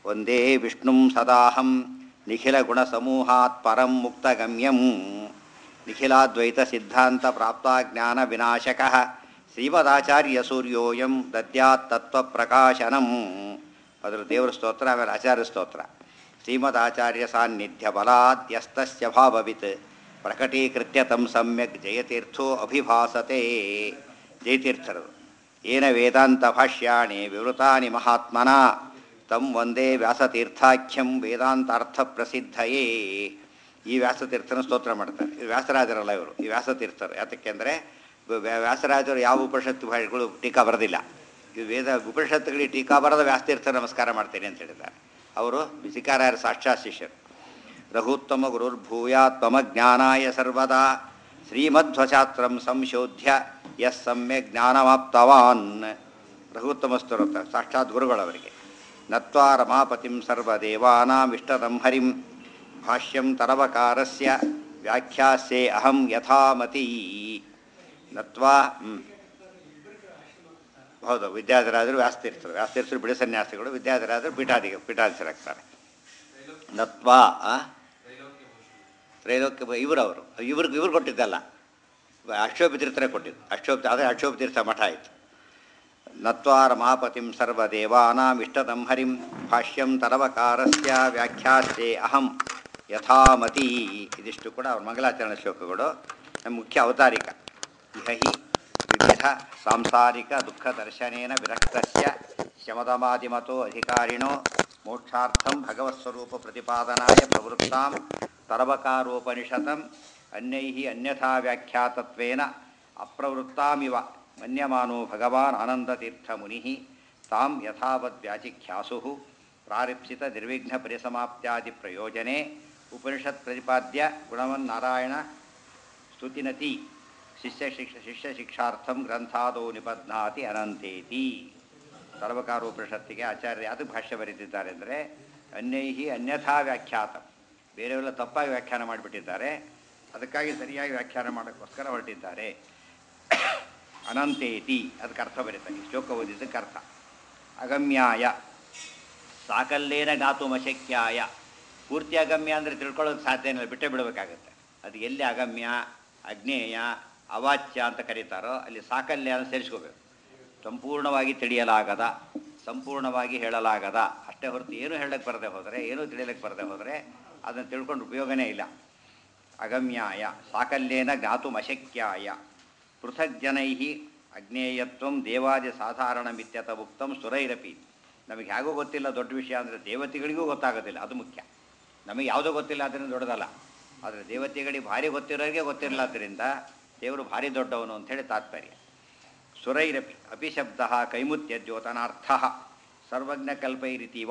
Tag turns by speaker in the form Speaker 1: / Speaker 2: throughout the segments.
Speaker 1: ವಂದೇ ವಿಷ್ಣುಂ ಸದಾಹಂ ನಿಖಿಲಗುಣಸಮೂಹಾತ್ ಪರಂ ಮುಕ್ತಗಮ್ಯಂ ನಿಖಿಲಾದ್ವೈತ ಸಿದ್ಧಾಂತ ಪ್ರಾಪ್ತ ಜ್ಞಾನ ವಿನಾಶಕಃ ಶ್ರೀಮದಾಚಾರ್ಯ ಸೂರ್ಯೋಯಂ ದದ್ಯಾತ್ ತತ್ವ ಪ್ರಕಾಶನಂ ಅದರ ದೇವರ ಸ್ತೋತ್ರ ಆಮೇಲೆ ಆಚಾರ್ಯ ಸ್ತೋತ್ರ ಶ್ರೀಮದಾಚಾರ್ಯ ಸಾನ್ನಿಧ್ಯ ಬಲಾದ್ಯಸ್ತಸ್ಯ ಭಾವವಿತ್ ಪ್ರಕಟೀಕೃತ್ಯ ತಂ ಸಮ್ಯಕ್ ಜಯತೀರ್ಥೋ ಅಭಿಭಾಸತೆ ಜಯತೀರ್ಥರು ಏನ ವೇದಾಂತ ಭಾಷ್ಯಾಣಿ ವಿವೃತಾನಿ ಮಹಾತ್ಮನ ತಂ ಒಂದೇ ವ್ಯಾಸತೀರ್ಥಾಖ್ಯಂ ವೇದಾಂತಾರ್ಥ ಪ್ರಸಿದ್ಧಯೇ ಈ ವ್ಯಾಸತೀರ್ಥನ ಸ್ತೋತ್ರ ಮಾಡ್ತಾರೆ ಇದು ವ್ಯಾಸರಾಜರಲ್ಲ ಇವರು ಈ ವ್ಯಾಸತೀರ್ಥರು ಯಾತಕ್ಕೆಂದರೆ ವ್ಯಾಸರಾಜರು ಯಾವ ಉಪನಿಷತ್ತು ಭಾಷೆಗಳು ಟೀಕಾ ಬರೋದಿಲ್ಲ ಇದು ವೇದ ಉಪನಿಷತ್ತುಗಳಿಗೆ ಟೀಕಾ ಬರದ ವ್ಯಾಸತೀರ್ಥ ನಮಸ್ಕಾರ ಮಾಡ್ತೇನೆ ಅಂತ ಹೇಳಿದ್ದಾರೆ ಅವರು ವಿಚಿಕಾರಾಯರ ಸಾಕ್ಷಾತ್ ಶಿಷ್ಯರು ರಘುತ್ತಮ ಗುರುರ್ಭೂಯಾತ್ ಮಮ ಜ್ಞಾನಾಯ ಸರ್ವದಾ ಶ್ರೀಮಧ್ವಶಾಸ್ತ್ರಂ ಸಂಶೋಧ್ಯ ಯಸ್ ಸಮ್ಯಕ್ ಜ್ಞಾನಮಾಪ್ತವಾನ್ ರಘುತ್ತಮ ಸ್ತೋತ್ರ ಸಾಕ್ಷಾತ್ ಗುರುಗಳವರಿಗೆ ನತ್ವಾ ರಮಾಪತಿಂ ಸರ್ವದೇವಾನಾಮಿಷ್ಟತಂ ಹರಿಂ ಭಾಷ್ಯಂ ತರವಕಾರಸ್ಯ ವ್ಯಾಖ್ಯಾಸ್ಯೆ ಅಹಂ ಯಥಾಮತಿ ನತ್ವಾ ಹ್ಮ್. ಹೌದು ವಿದ್ಯಾಧರಾದರು ವ್ಯಾಸತೀರ್ಥರು ವ್ಯಾಸತೀರ್ಥರು ಬಿಡಿ ಸನ್ಯಾಸಿಗಳು ವಿದ್ಯಾಧರಾದರು ಪೀಠಾಧಿ ಪೀಠಾಧೀಶರಾಗ್ತಾರೆ ನತ್ವಾ ಆ? ತ್ರೈಲೋಕ್ಯ ಇವರವರು ಇವ್ರಿಗೆ ಇವ್ರು ಕೊಟ್ಟಿದ್ದಲ್ಲ ಅಕ್ಷೋಭಿತೀರ್ಥರೇ ಕೊಟ್ಟಿದ್ದು ಅಕ್ಷೋಭ ಅದೇ ಅಕ್ಷೋಭಿತೀರ್ಥ ಮಠ ಆಯಿತು ನತ್ವಾ ರಮಾಪತಿಂ ಸರ್ವದೇವಾನಾಂ ಇಷ್ಟತಂ ಹರಿಂ ಭಾಷ್ಯಂ ತರವಕಾರಸ್ಯ ವ್ಯಾಖ್ಯಾಸ್ಯೆ ಅಹಂ ಯಥಾಮತಿ ಇದಿಷ್ಟು ಕೂಡ ಅವ್ರ ಮಂಗಲಾಚರಣ ಶ್ಲೋಕಗಳು ನಮ್ಮ ಮುಖ್ಯ ಅವತಾರಿಕ ಇಹ ಹಿ ವಿವಿಧ ಸಾಂಸಾರಿಕ ದುಃಖ ದರ್ಶನೇನ ವಿರಕ್ತಸ್ಯ ಶಮದಮಾದಿಮತೋ ಅಧಿಕಾರಿಣೋ ಮೋಕ್ಷಾರ್ಥಂ ಭಗವತ್ಸ್ವರೂಪ ಪ್ರತಿಪಾದನಾಯ ಪ್ರವೃತ್ತಾಂ ತರವಕಾರೋಪನಿಷತಂ ಅನ್ಯೈಃ ಅನ್ಯಥಾ ವ್ಯಾಖ್ಯಾತತ್ವೇನ ಅಪ್ರವೃತ್ತಾಮಿವ ಮನ್ಯಮಾನೋ ಭಗವಾನ್ ಆನಂದತೀರ್ಥಮುನಿಃ ತಾಂ ಯಥಾವದ್ ವ್ಯಾಚಿಖ್ಯಾಸು ಪ್ರಾರಿಪ್ಸಿತ ನಿರ್ವಿಘ್ನ ಪರಿಸಮಾಪ್ತ್ಯಾದಿ ಪ್ರಯೋಜನೆ ಉಪನಿಷತ್ ಪ್ರತಿಪಾದ್ಯ ಗುಣವನ್ನಾರಾಯಣ ಸ್ತುತಿನತಿ ಶಿಷ್ಯ ಶಿಕ್ಷ ಶಿಷ್ಯ ಶಿಕ್ಷಾರ್ಥಂ ಗ್ರಂಥಾದೋ ನಿಬಧ್ನಾತಿ ಅನಂತೇತಿ ಸರ್ವಕಾರೋಪನಿಷತ್ತಿಗೆ ಆಚಾರ್ಯ ಯಾತಕ್ಕೆ ಭಾಷ್ಯ ಬರೆದಿದ್ದಾರೆ ಅಂದರೆ ಅನ್ಯೈಹಿ ಅನ್ಯಥಾ ವ್ಯಾಖ್ಯಾತ ಬೇರೆಯವೆಲ್ಲ ತಪ್ಪಾಗಿ ವ್ಯಾಖ್ಯಾನ ಮಾಡಿಬಿಟ್ಟಿದ್ದಾರೆ ಅದಕ್ಕಾಗಿ ಸರಿಯಾಗಿ ವ್ಯಾಖ್ಯಾನ ಮಾಡೋಕ್ಕೋಸ್ಕರ ಹೊರಟಿದ್ದಾರೆ ಅನಂತೇತಿ ಅದಕ್ಕೆ ಅರ್ಥ ಬರೀತಾರೆ ಈ ಶ್ಲೋಕ ಓದಿದ್ದಕ್ಕೆ ಅರ್ಥ ಅಗಮ್ಯಾಯ ಸಾಕಲ್ಲೇನ ಗಾತು ಮಶಕ್ಯಾಯ ಪೂರ್ತಿ ಅಗಮ್ಯ ಅಂದರೆ ತಿಳ್ಕೊಳ್ಳೋಕೆ ಸಾಧ್ಯ ಇಲ್ಲ ಬಿಟ್ಟೇ ಬಿಡಬೇಕಾಗತ್ತೆ ಅದು ಎಲ್ಲಿ ಅಗಮ್ಯ ಅಜ್ಞೇಯ ಅವಾಚ್ಯ ಅಂತ ಕರೀತಾರೋ ಅಲ್ಲಿ ಸಾಕಲ್ಯ ಅಂತ ಸೇರಿಸ್ಕೋಬೇಕು ಸಂಪೂರ್ಣವಾಗಿ ತಿಳಿಯಲಾಗದ ಸಂಪೂರ್ಣವಾಗಿ ಹೇಳಲಾಗದ ಅಷ್ಟೇ ಹೊರತು ಏನು ಹೇಳಕ್ಕೆ ಬರದೆ ಹೋದರೆ ಏನೂ ತಿಳಿಯಲಿಕ್ಕೆ ಬರದೆ ಹೋದರೆ ಅದನ್ನು ತಿಳ್ಕೊಂಡು ಉಪಯೋಗನೇ ಇಲ್ಲ ಅಗಮ್ಯಾಯ ಸಾಕಲ್ಯೇನ ಜ್ಞಾತುಮಶಕ್ಯಾಯ ಪೃಥಕ್ ಜನೈ ಅಜ್ಞೇಯತ್ವ ದೇವಾದಿ ಸಾಧಾರಣ ಮಿತ್ಯತ ಉಕ್ತಂ ಸುರೈರಪಿ ನಮಗೆ ಹೇಗೂ ಗೊತ್ತಿಲ್ಲ ದೊಡ್ಡ ವಿಷಯ ಅಂದರೆ ದೇವತೆಗಳಿಗೂ ಗೊತ್ತಾಗೋದಿಲ್ಲ ಅದು ಮುಖ್ಯ ನಮಗೆ ಯಾವುದೋ ಗೊತ್ತಿಲ್ಲ ಅದರಿಂದ ದೊಡ್ಡದಲ್ಲ ಆದರೆ ದೇವತೆಗಳಿಗೆ ಭಾರಿ ಗೊತ್ತಿರೋರಿಗೆ ಗೊತ್ತಿರಲಾದ್ದರಿಂದ ದೇವರು ಭಾರಿ ದೊಡ್ಡವನು ಅಂಥೇಳಿ ತಾತ್ಪರ್ಯ ಸುರೈರಪಿ ಅಪಿಶಬ್ದ ಕೈಮುತ್ಯ ದ್ಯೋತನಾರ್ಥ ಸರ್ವಜ್ಞ ಕಲ್ಪೈರಿತೀವ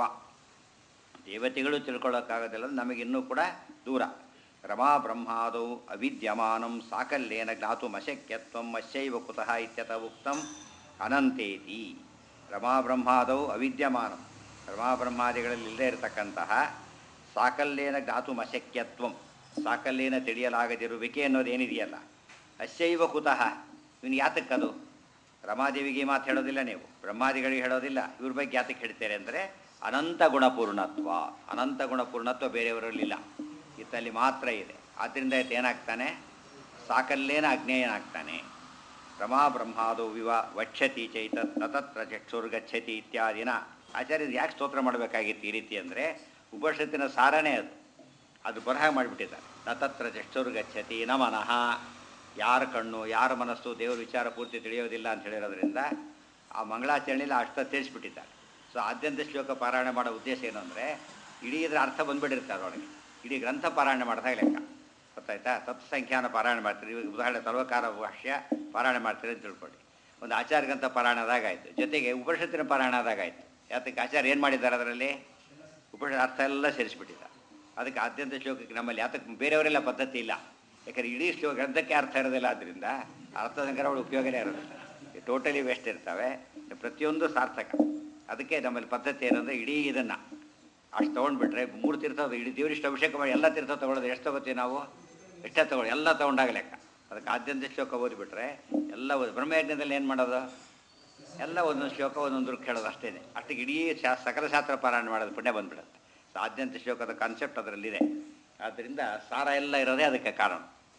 Speaker 1: ದೇವತೆಗಳು ತಿಳ್ಕೊಳ್ಳೋಕ್ಕಾಗೋದಿಲ್ಲ ನಮಗಿನ್ನೂ ಕೂಡ ದೂರ ರಮಾ ಬ್ರಹ್ಮಾದೌ ಅವಿದ್ಯಮಾನಂ ಸಾಕಲ್ಯೇನ ಜ್ಞಾತುಮಶಕ್ಯತ್ವಂ ಅಶ್ಯೈವ ಕುತಃ ಇತ್ಯತ ಉಕ್ತಂ ಅನಂತೇತಿ ರಮಾ ಬ್ರಹ್ಮಾದೌ ಅವಿದ್ಯಮಾನಂ ರಮಾ ಬ್ರಹ್ಮಾದಿಗಳಲ್ಲಿ ಇಲ್ಲದೇ ಇರತಕ್ಕಂತಹ ಸಾಕಲ್ಯೇನ ಜ್ಞಾತುಮಶಕ್ಯತ್ವಂ ಸಾಕಲ್ಯೇನ ತಿಳಿಯಲಾಗದಿರುವಿಕೆ ಅನ್ನೋದೇನಿದೆಯಲ್ಲ ಅಶ್ಯೈವ ಕುತಃ ಇವನು ಯಾತಕ್ಕದು ರಮಾದೇವಿಗೆ ಮಾತು ಹೇಳೋದಿಲ್ಲ ನೀವು ಬ್ರಹ್ಮಾದಿಗಳಿಗೆ ಹೇಳೋದಿಲ್ಲ ಇವ್ರ ಬಗ್ಗೆ ಯಾತಕ್ಕೆ ಹೇಳ್ತಾರೆ ಅಂದರೆ ಅನಂತ ಗುಣಪೂರ್ಣತ್ವ ಅನಂತ ಗುಣಪೂರ್ಣತ್ವ ಬೇರೆಯವರಲ್ಲಿಲ್ಲ ಇತ್ತಲ್ಲಿ ಮಾತ್ರ ಇದೆ ಆದ್ದರಿಂದ ಇದು ಏನಾಗ್ತಾನೆ ಸಾಕಲ್ಲೇನ ಅಜ್ಞೇಯನಾಗ್ತಾನೆ ರಮಾ ಬ್ರಹ್ಮಾದು ವಿವ ವಕ್ಷತಿ ಚೈತ ತತತ್ರ ಚಕ್ಷುರ್ಗಚ್ಚತಿ ಇತ್ಯಾದಿನ ಆಚಾರ್ಯ ಯಾಕೆ ಸ್ತೋತ್ರ ಮಾಡಬೇಕಾಗಿತ್ತು ಈ ರೀತಿ ಅಂದರೆ ಉಪನಿಷತ್ತಿನ ಸಾರನೇ ಅದು ಅದು ಬರಹ ಮಾಡಿಬಿಟ್ಟಿದ್ದಾರೆ ನತತ್ರ ಚಕ್ಷುರ್ಗಚ್ಚತಿ ನ ಮನಃ ಯಾರ ಕಣ್ಣು ಯಾರ ಮನಸ್ಸು ದೇವರ ವಿಚಾರ ಪೂರ್ತಿ ತಿಳಿಯೋದಿಲ್ಲ ಅಂತ ಹೇಳಿರೋದ್ರಿಂದ ಆ ಮಂಗಳಾಚರಣೆಯಲ್ಲಿ ಅಷ್ಟ ತಿಳಿಸ್ಬಿಟ್ಟಿದ್ದಾರೆ ಸೊ ಆದ್ಯಂತ ಶ್ಲೋಕ ಪಾರಾಯಣ ಮಾಡೋ ಉದ್ದೇಶ ಏನು ಅಂದರೆ ಇಡೀ ಇದರ ಅರ್ಥ ಬಂದ್ಬಿಟ್ಟಿರ್ತಾರೆ ಒಳಗೆ ಇಡೀ ಗ್ರಂಥ ಪಾರಾಯಣ ಮಾಡಿದಾಗ ಲೆಕ್ಕ ಗೊತ್ತಾಯ್ತಾ ತತ್ಸಂಖ್ಯಾನ ಪಾರಾಯಣ ಮಾಡ್ತೀರಿ ಇವಾಗ ಉದಾಹರಣೆ ಸರ್ವಕಾರ ಭಾಷ್ಯ ಪಾರಾಯಣ ಮಾಡ್ತೀರಿ ಅಂತ ತಿಳ್ಕೊಳ್ಳಿ ಒಂದು ಆಚಾರ ಗ್ರಂಥ ಪಾರಾಯಣದಾಗ ಆಯಿತು ಜೊತೆಗೆ ಉಪನಿಷತ್ತಿನ ಪಾರಾಯಣ ಆದಾಗ ಆಯಿತು ಯಾತಕ್ಕೆ ಆಚಾರ್ಯ ಏನು ಮಾಡಿದ್ದಾರೆ ಅದರಲ್ಲಿ ಉಪನಿಷತ್ ಅರ್ಥ ಎಲ್ಲ ಸೇರಿಸ್ಬಿಟ್ಟಿದ್ದಾರೆ ಅದಕ್ಕೆ ಆದ್ಯಂತ ಶ್ಲೋಕಕ್ಕೆ ನಮ್ಮಲ್ಲಿ ಯಾತಕ್ಕೆ ಬೇರೆಯವರೆಲ್ಲ ಪದ್ಧತಿ ಇಲ್ಲ ಯಾಕಂದ್ರೆ ಇಡೀ ಶ್ಲೋಕ ಗ್ರಂಥಕ್ಕೆ ಅರ್ಥ ಇರೋದಿಲ್ಲ ಆದ್ದರಿಂದ ಅರ್ಥ ಸಂಗ್ರಹಗಳು ಉಪಯೋಗನೇ ಇರೋದಿಲ್ಲ ಟೋಟಲಿ ವೇಸ್ಟ್ ಇರ್ತವೆ ಪ್ರತಿಯೊಂದು ಸಾರ್ಥಕ ಅದಕ್ಕೆ ನಮ್ಮಲ್ಲಿ ಪದ್ಧತಿ ಏನಂದರೆ ಇಡೀ ಇದನ್ನು ಅಷ್ಟು ತೊಗೊಂಡ್ಬಿಟ್ರೆ ಮೂರು ತೀರ್ಥ ಇಡೀ ದೇವರಿಷ್ಟು ಅಭಿಷೇಕ ಮಾಡಿ ಎಲ್ಲ ತೀರ್ಥ ತೊಗೊಳೋದು ಎಷ್ಟು ತಗೋತೀವಿ ನಾವು ಎಷ್ಟೇ ತಗೊಳ್ಳಿ ಎಲ್ಲ ತೊಗೊಂಡಾಗ ಲೆಕ್ಕ ಅದಕ್ಕೆ ಆದ್ಯಂತ ಶ್ಲೋಕ ಓದಿಬಿಟ್ರೆ ಎಲ್ಲ ಓದಿ ಬ್ರಹ್ಮಯಜ್ಞದಲ್ಲಿ ಏನು ಮಾಡೋದು ಎಲ್ಲ ಒಂದೊಂದು ಶ್ಲೋಕ ಒಂದೊಂದು ರುಕ್ ಹೇಳೋದು ಅಷ್ಟೇ ಅಷ್ಟು ಇಡೀ ಶಾ ಸಕಲ ಶಾಸ್ತ್ರ ಪಾರಾಯಣ ಮಾಡೋದು ಪುಣ್ಯ ಬಂದ್ಬಿಡುತ್ತೆ ಸೊ ಆದ್ಯಂತ ಶ್ಲೋಕದ ಕಾನ್ಸೆಪ್ಟ್ ಅದರಲ್ಲಿದೆ ಆದ್ದರಿಂದ ಸಾರ ಎಲ್ಲ ಇರೋದೇ ಅದಕ್ಕೆ ಕಾರಣ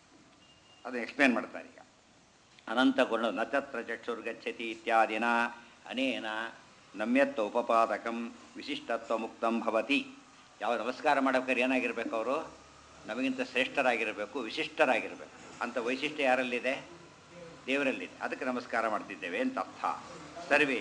Speaker 1: ಅದು ಎಕ್ಸ್ಪ್ಲೇನ್ ಮಾಡ್ತಾರೆ ಈಗ ಅನಂತ ಗುಣ ನತತ್ರ ಚಕ್ಷುರ್ಗಚ್ಚತಿ ಇತ್ಯಾದಿನ ಅನೇನ ನಮ್ಯತ್ವ ಉಪಪಾದಕಂ ವಿಶಿಷ್ಟತ್ವ ಮುಕ್ತಂ ಭವತಿ ಯಾವ ನಮಸ್ಕಾರ ಮಾಡೋಕ್ಕಾರೆ ಏನಾಗಿರ್ಬೇಕು ಅವರು ನಮಗಿಂತ ಶ್ರೇಷ್ಠರಾಗಿರಬೇಕು ವಿಶಿಷ್ಟರಾಗಿರಬೇಕು ಅಂಥ ವೈಶಿಷ್ಟ್ಯ ಯಾರಲ್ಲಿದೆ ದೇವರಲ್ಲಿದೆ ಅದಕ್ಕೆ ನಮಸ್ಕಾರ ಮಾಡ್ತಿದ್ದೇವೆ ಅಂತ ಅರ್ಥ ಸರ್ವೇ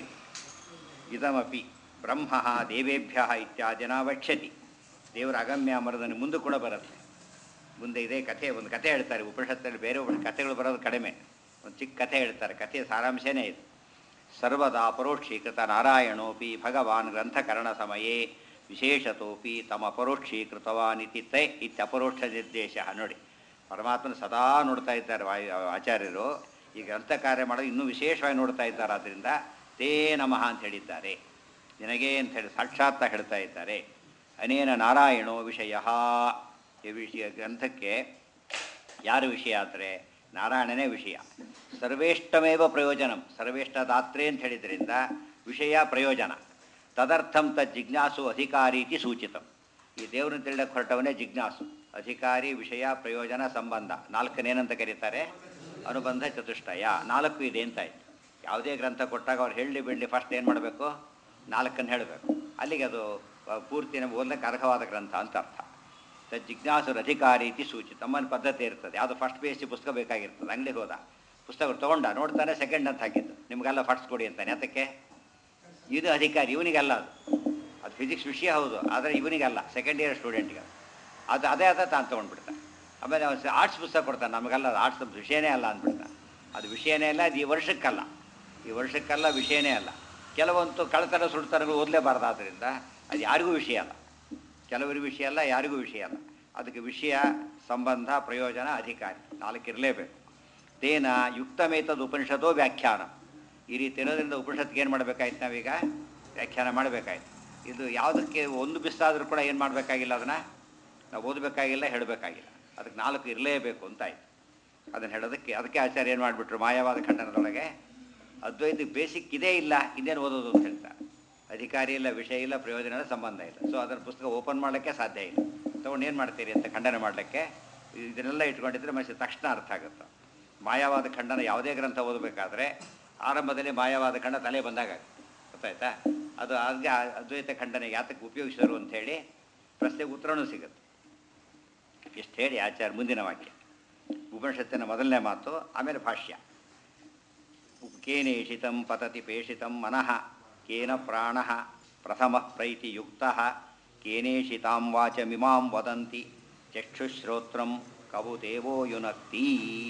Speaker 1: ಇದಮಪಿ ಬ್ರಹ್ಮ ದೇವೇಭ್ಯ ಇತ್ಯಾದಿನ ವಕ್ಷ್ಯತಿ ದೇವರ ಅಗಮ್ಯ ಮರದನ್ನು ಮುಂದೆ ಕೂಡ ಬರುತ್ತೆ ಮುಂದೆ ಇದೇ ಕಥೆ ಒಂದು ಕಥೆ ಹೇಳ್ತಾರೆ ಉಪನಿಷತ್ತಲ್ಲಿ ಬೇರೆ ಒಬ್ಬ ಕಥೆಗಳು ಬರೋದು ಕಡಿಮೆ ಒಂದು ಚಿಕ್ಕ ಕಥೆ ಹೇಳ್ತಾರೆ ಕಥೆಯ ಸಾರಾಂಶನೇ ಇದು ಸರ್ವದಾ ಪರೋಕ್ಷೀಕೃತ ನಾರಾಯಣೋಪಿ ಭಗವಾನ್ ಗ್ರಂಥಕರಣ ಸಮಯೇ ವಿಶೇಷತೋಪಿ ತಮ್ಮ ಅಪರೋಕ್ಷೀಕೃತವಾನ್ ಇತಿ ತೈ ಇತ್ಯಪರೋಕ್ಷ ನಿರ್ದೇಶ ನೋಡಿ ಪರಮಾತ್ಮನ ಸದಾ ನೋಡ್ತಾ ಇದ್ದಾರೆ ವಾಯು ಆಚಾರ್ಯರು ಈ ಗ್ರಂಥ ಕಾರ್ಯ ಮಾಡೋದು ಇನ್ನೂ ವಿಶೇಷವಾಗಿ ನೋಡ್ತಾ ಇದ್ದಾರೆ ಆದ್ದರಿಂದ ತೇ ನಮಃ ಅಂತ ಹೇಳಿದ್ದಾರೆ ನಿನಗೆ ಅಂತ ಹೇಳಿ ಸಾಕ್ಷಾತ್ ಹೇಳ್ತಾ ಇದ್ದಾರೆ ಅನೇನ ನಾರಾಯಣೋ ವಿಷಯ ಈ ವಿಷಯ ಗ್ರಂಥಕ್ಕೆ ಯಾರು ವಿಷಯ ಆದರೆ ನಾರಾಯಣನೇ ವಿಷಯ ಸರ್ವೇಷ್ಟಮೇವ ಪ್ರಯೋಜನಂ ಸರ್ವೇಷ್ಟದಾತ್ರೆ ಅಂತ ಹೇಳಿದ್ರಿಂದ ವಿಷಯ ಪ್ರಯೋಜನ ತದರ್ಥಂ ತದ್ ಜಿಜ್ಞಾಸು ಅಧಿಕಾರಿ ಇತಿ ಸೂಚಿತಂ ಈ ದೇವ್ರನ್ನ ತಿಳಿಯಕ್ಕೆ ಹೊರಟವನೇ ಜಿಜ್ಞಾಸು ಅಧಿಕಾರಿ ವಿಷಯ ಪ್ರಯೋಜನ ಸಂಬಂಧ ನಾಲ್ಕನೇನಂತ ಕರೀತಾರೆ ಅನುಬಂಧ ಚತುಷ್ಟಯ ನಾಲ್ಕು ಇದೆ ಅಂತಾಯ್ತು ಯಾವುದೇ ಗ್ರಂಥ ಕೊಟ್ಟಾಗ ಅವ್ರು ಹೇಳಲಿ ಬಿಡಲಿ ಫಸ್ಟ್ ಏನು ಮಾಡಬೇಕು ನಾಲ್ಕನ್ನು ಹೇಳಬೇಕು ಅಲ್ಲಿಗೆ ಅದು ಆ, ಪೂರ್ತಿನ ಓದಲಿಕ್ಕೆ ಅರ್ಹವಾದ ಗ್ರಂಥ ಅಂತ ಅರ್ಥ ತದ್ ಜಿಜ್ಞಾಸುರ ಅಧಿಕಾರಿ ಇತಿ ಸೂಚಿತ ತಮ್ಮನ ಪದ್ಧತಿ ಇರ್ತದೆ ಯಾವುದು ಫಸ್ಟ್ ಪಿ ಎಚ್ ಡಿ ಪುಸ್ತಕ ಬೇಕಾಗಿರ್ತದೆ ಅಂಗಡಿಗೆ ಹೋದ ಪುಸ್ತಕ ತೊಗೊಂಡ ನೋಡ್ತಾನೆ ಸೆಕೆಂಡ್ ಅಂತ ಹಾಕಿದ್ದು ನಿಮಗೆಲ್ಲ ಫಸ್ಟ್ ಕೊಡಿ ಅಂತಾನೆ ಅದಕ್ಕೆ ಇದು ಅಧಿಕಾರಿ ಇವನಿಗೆಲ್ಲ ಅದು ಅದು ಫಿಸಿಕ್ಸ್ ವಿಷಯ ಹೌದು ಆದರೆ ಇವನಿಗಲ್ಲ ಸೆಕೆಂಡ್ ಇಯರ್ ಸ್ಟೂಡೆಂಟ್ಗೆ ಅದು ಅದೇ ಅದ ತಾನು ತೊಗೊಂಡ್ಬಿಡ್ತಾನೆ ಆಮೇಲೆ ಅವನು ಆರ್ಟ್ಸ್ ಪುಸ್ತಕ ಕೊಡ್ತಾನೆ ನಮಗೆಲ್ಲ ಅದು ಆರ್ಟ್ಸ್ ವಿಷಯನೇ ಅಲ್ಲ ಅಂದ್ಬಿಡ್ತಾನೆ ಅದು ವಿಷಯನೇ ಅಲ್ಲ ಅದು ಈ ವರ್ಷಕ್ಕಲ್ಲ ಈ ವರ್ಷಕ್ಕಲ್ಲ ವಿಷಯನೇ ಅಲ್ಲ ಕೆಲವಂತೂ ಕಳ್ತನ ಸುಳ್ತನಗಳು ಓದಲೇಬಾರ್ದು ಆದ್ದರಿಂದ ಅದು ಯಾರಿಗೂ ವಿಷಯ ಅಲ್ಲ ಕೆಲವರಿಗೆ ವಿಷಯ ಅಲ್ಲ ಯಾರಿಗೂ ವಿಷಯ ಅಲ್ಲ ಅದಕ್ಕೆ ವಿಷಯ ಸಂಬಂಧ ಪ್ರಯೋಜನ ಅಧಿಕಾರಿ ನಾಲ್ಕು ಇರಲೇಬೇಕು ತೇನ ಯುಕ್ತಮೇತದ ಉಪನಿಷತ್ತೋ ವ್ಯಾಖ್ಯಾನ ಈ ರೀತಿ ಇರೋದ್ರಿಂದ ಉಪನಿಷತ್ಗೆ ಏನು ಮಾಡಬೇಕಾಯ್ತು ನಾವೀಗ ವ್ಯಾಖ್ಯಾನ ಮಾಡಬೇಕಾಯ್ತು ಇದು ಯಾವುದಕ್ಕೆ ಒಂದು ಬಿಸ್ಸಾದರೂ ಕೂಡ ಏನು ಮಾಡಬೇಕಾಗಿಲ್ಲ ಅದನ್ನು ನಾವು ಓದಬೇಕಾಗಿಲ್ಲ ಹೇಳಬೇಕಾಗಿಲ್ಲ ಅದಕ್ಕೆ ನಾಲ್ಕು ಇರಲೇಬೇಕು ಅಂತಾಯ್ತು ಅದನ್ನು ಹೇಳೋದಕ್ಕೆ ಅದಕ್ಕೆ ಆಚಾರ್ಯ ಏನು ಮಾಡಿಬಿಟ್ರು ಮಾಯವಾದ ಖಂಡನದೊಳಗೆ ಅದ್ವೈತ ಬೇಸಿಕ್ ಇದೇ ಇಲ್ಲ ಇನ್ನೇನು ಓದೋದು ಅಂತ ಹೇಳ್ತಾರೆ ಅಧಿಕಾರಿ ಇಲ್ಲ ವಿಷಯ ಇಲ್ಲ ಪ್ರಯೋಜನ ಇಲ್ಲ ಸಂಬಂಧ ಇಲ್ಲ ಸೊ ಅದರ ಪುಸ್ತಕ ಓಪನ್ ಮಾಡಲಿಕ್ಕೆ ಸಾಧ್ಯ ಇಲ್ಲ ತೊಗೊಂಡು ಏನು ಮಾಡ್ತೀರಿ ಅಂತ ಖಂಡನೆ ಮಾಡಲಿಕ್ಕೆ ಇದನ್ನೆಲ್ಲ ಇಟ್ಕೊಂಡಿದ್ರೆ ಮನುಷ್ಯ ತಕ್ಷಣ ಅರ್ಥ ಆಗುತ್ತೆ ಮಾಯವಾದ ಖಂಡನ ಯಾವುದೇ ಗ್ರಂಥ ಓದಬೇಕಾದ್ರೆ ಆರಂಭದಲ್ಲಿ ಮಾಯವಾದ ಖಂಡ ತಲೆ ಬಂದಾಗ ಗೊತ್ತಾಯ್ತಾ ಅದು ಹಾಗೆ ಆ ಅದ್ವೈತ ಖಂಡನೆ ಯಾತಕ್ಕೆ ಉಪಯೋಗಿಸಿದರು ಅಂಥೇಳಿ ಪ್ರಶ್ನೆಗೆ ಉತ್ತರನೂ ಸಿಗುತ್ತೆ ಇಷ್ಟು ಹೇಳಿ ಆಚಾರ್ಯ ಮುಂದಿನ ವಾಕ್ಯ ಉಪನಿಷತ್ತಿನ ಮೊದಲನೇ ಮಾತು ಆಮೇಲೆ ಭಾಷ್ಯ ಕೇನೇಷಿತಂ ಪತತಿ ಪೇಷಿತಂ ಮನಃ ಕೇನ ಪ್ರಾಣ ಪ್ರಥಮ ಪ್ರೈತಿಯುಕ್ತ ಕೇನೇಷಿತಾಂ ವಾಚಮಿಮಾಂ ವದಂತಿ ಚಕ್ಷುಶ್ರೋತ್ರಂ ಕವುದೇವೋ ಯುನಕ್ತಿ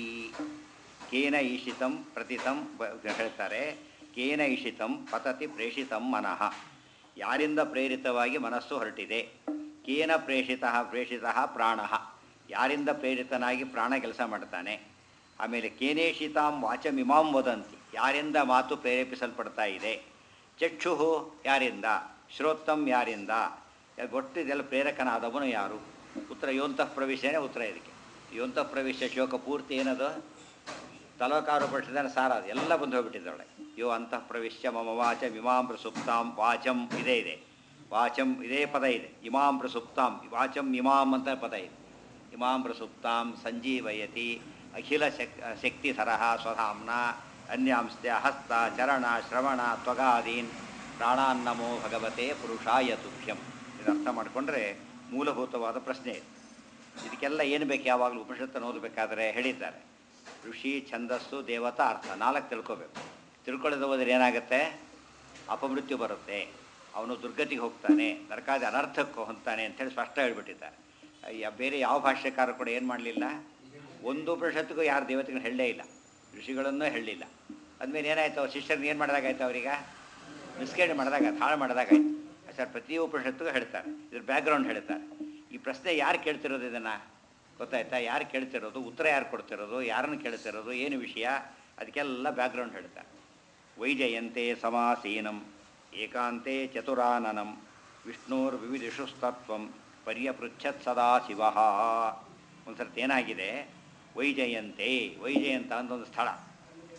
Speaker 1: ಕೇನ ಈಶಿತಂ ಪ್ರತಿತಂ ಬ- ಹೇಳ್ತಾರೆ ಕೇನ ಈಶಿತಂ ಪತತಿ ಪ್ರೇಷಿತಂ ಮನಃ ಯಾರಿಂದ ಪ್ರೇರಿತವಾಗಿ ಮನಸ್ಸು ಹೊರಟಿದೆ ಕೇನ ಪ್ರೇಷಿತ ಪ್ರೇಷಿತ ಪ್ರಾಣ ಯಾರಿಂದ ಪ್ರೇರಿತನಾಗಿ ಪ್ರಾಣ ಕೆಲಸ ಮಾಡ್ತಾನೆ ಆಮೇಲೆ ಕೇನೇಷಿತಾಂ ವಾಚಮಿಮಾಂ ವದಂತಿ ಯಾರಿಂದ ಮಾತು ಪ್ರೇರೇಪಿಸಲ್ಪಡ್ತಾ ಇದೆ ಚಕ್ಷು ಯಾರಿಂದ ಶ್ರೋತ್ತಂ ಯಾರಿಂದ ಒಟ್ಟು ಇದೆಲ್ಲ ಪ್ರೇರಕನಾದವನು ಯಾರು ಉತ್ತರ ಯೋಂತಃ ಪ್ರವೇಶನೇ ಉತ್ತರ ಇದಕ್ಕೆ ಯೋಂತಃ ಪ್ರವೇಶ ಶ್ಲೋಕ ಪೂರ್ತಿ ಏನದು ತಲೋಕಾರು ಪಡಿಸಿದಾನೆ ಸಾರ ಅದು ಎಲ್ಲ ಬಂದು ಹೋಗ್ಬಿಟ್ಟಿದ್ದಾಳೆ ಯೋ ಅಂತಃ ಪ್ರವಿಶ್ಯ ಮಮ ವಾಚ ಇಮಾಂ ಪ್ರಸುಪ್ತಾಂ ವಾಚಂ ಇದೇ ಇದೆ ವಾಚಂ ಇದೇ ಪದ ಇದೆ ಇಮಾಂ ಪ್ರಸುಪ್ತಾಂ ವಾಚಂ ಇಮಾಂ ಅಂತ ಪದ ಇದೆ ಇಮಾಂ ಪ್ರಸುಪ್ತಾಂ ಸಂಜೀವಯತಿ ಅಖಿಲ ಶಕ್ ಶಕ್ತಿ ಸರಹ ಸ್ವಧಾಮ್ನ ಅನ್ಯಾಂಸ್ತ್ಯ ಹಸ್ತ ಚರಣ ಶ್ರವಣ ತ್ವಗಾದೀನ್ ಪ್ರಾಣಾನ್ನಮೋ ಭಗವತೆ ಪುರುಷಾಯ ತುಭ್ಯಂ ಇದು ಅರ್ಥ ಮಾಡಿಕೊಂಡ್ರೆ ಮೂಲಭೂತವಾದ ಪ್ರಶ್ನೆ ಇದು ಇದಕ್ಕೆಲ್ಲ ಏನು ಬೇಕು ಯಾವಾಗಲೂ ಉಪನಿಷತ್ತನ್ನು ಓದಬೇಕಾದ್ರೆ ಹೇಳಿದ್ದಾರೆ ಋಷಿ ಛಂದಸ್ಸು ದೇವತಾ ಅರ್ಥ ನಾಲ್ಕು ತಿಳ್ಕೊಬೇಕು ತಿಳ್ಕೊಳ್ಳೋದು ಹೋದ್ರೆ ಏನಾಗುತ್ತೆ ಅಪಮೃತ್ಯು ಬರುತ್ತೆ ಅವನು ದುರ್ಗತಿಗೆ ಹೋಗ್ತಾನೆ ನರಕಾದಿ ಅನರ್ಥಕ್ಕೆ ಹೊಂತಾನೆ ಅಂತೇಳಿ ಸ್ಪಷ್ಟ ಹೇಳ್ಬಿಟ್ಟಿದ್ದಾರೆ ಅಯ್ಯ, ಬೇರೆ ಯಾವ ಭಾಷ್ಯಕಾರ ಕೂಡ ಏನು ಮಾಡಲಿಲ್ಲ ಒಂದು ಉಪನಿಷತ್ತಿಗೂ ಯಾರು ದೇವತೆಗಳನ್ನ ಹೇಳಲೇ ಇಲ್ಲ ಋಷಿಗಳನ್ನೂ ಹೇಳಲಿಲ್ಲ ಅಂದಮೇಲೆ ಏನಾಯ್ತು ಅವ್ರ ಶಿಷ್ಯರನ್ನ ಏನು ಮಾಡಿದಾಗಾಯ್ತು ಅವ್ರೀಗ ಮಿಸ್ಗೈಡ್ ಮಾಡಿದಾಗ ಹಾಳು ಮಾಡಿದಾಗಾಯ್ತು ಸರ್ ಪ್ರತಿ ಉಪನಿಷತ್ತಿಗೂ ಹೇಳ್ತಾರೆ ಇದ್ರ ಬ್ಯಾಕ್ಗ್ರೌಂಡ್ ಹೇಳ್ತಾರೆ ಈ ಪ್ರಶ್ನೆ ಯಾರು ಕೇಳ್ತಿರೋದು ಇದನ್ನು ಗೊತ್ತಾಯ್ತಾ ಯಾರು ಕೇಳ್ತಿರೋದು ಉತ್ತರ ಯಾರು ಕೊಡ್ತಿರೋದು ಯಾರನ್ನು ಕೇಳ್ತಿರೋದು ಏನು ವಿಷಯ ಅದಕ್ಕೆಲ್ಲ ಬ್ಯಾಕ್ಗ್ರೌಂಡ್ ಹೇಳ್ತಾರೆ ವೈಜಯಂತೆ ಸಮಾಸೀನಂ ಏಕಾಂತೆ ಚತುರಾನನಂ ವಿಷ್ಣುರ್ ವಿವಿಧಿಷುಸ್ತತ್ವಂ ಪರ್ಯಪೃಚ್ಛತ್ ಸದಾ ಶಿವ ಒಂದು ಸರ್ತಿ ಏನಾಗಿದೆ ವೈಜಯಂತೆ ವೈಜಯಂತ ಅಂತ ಒಂದು ಸ್ಥಳ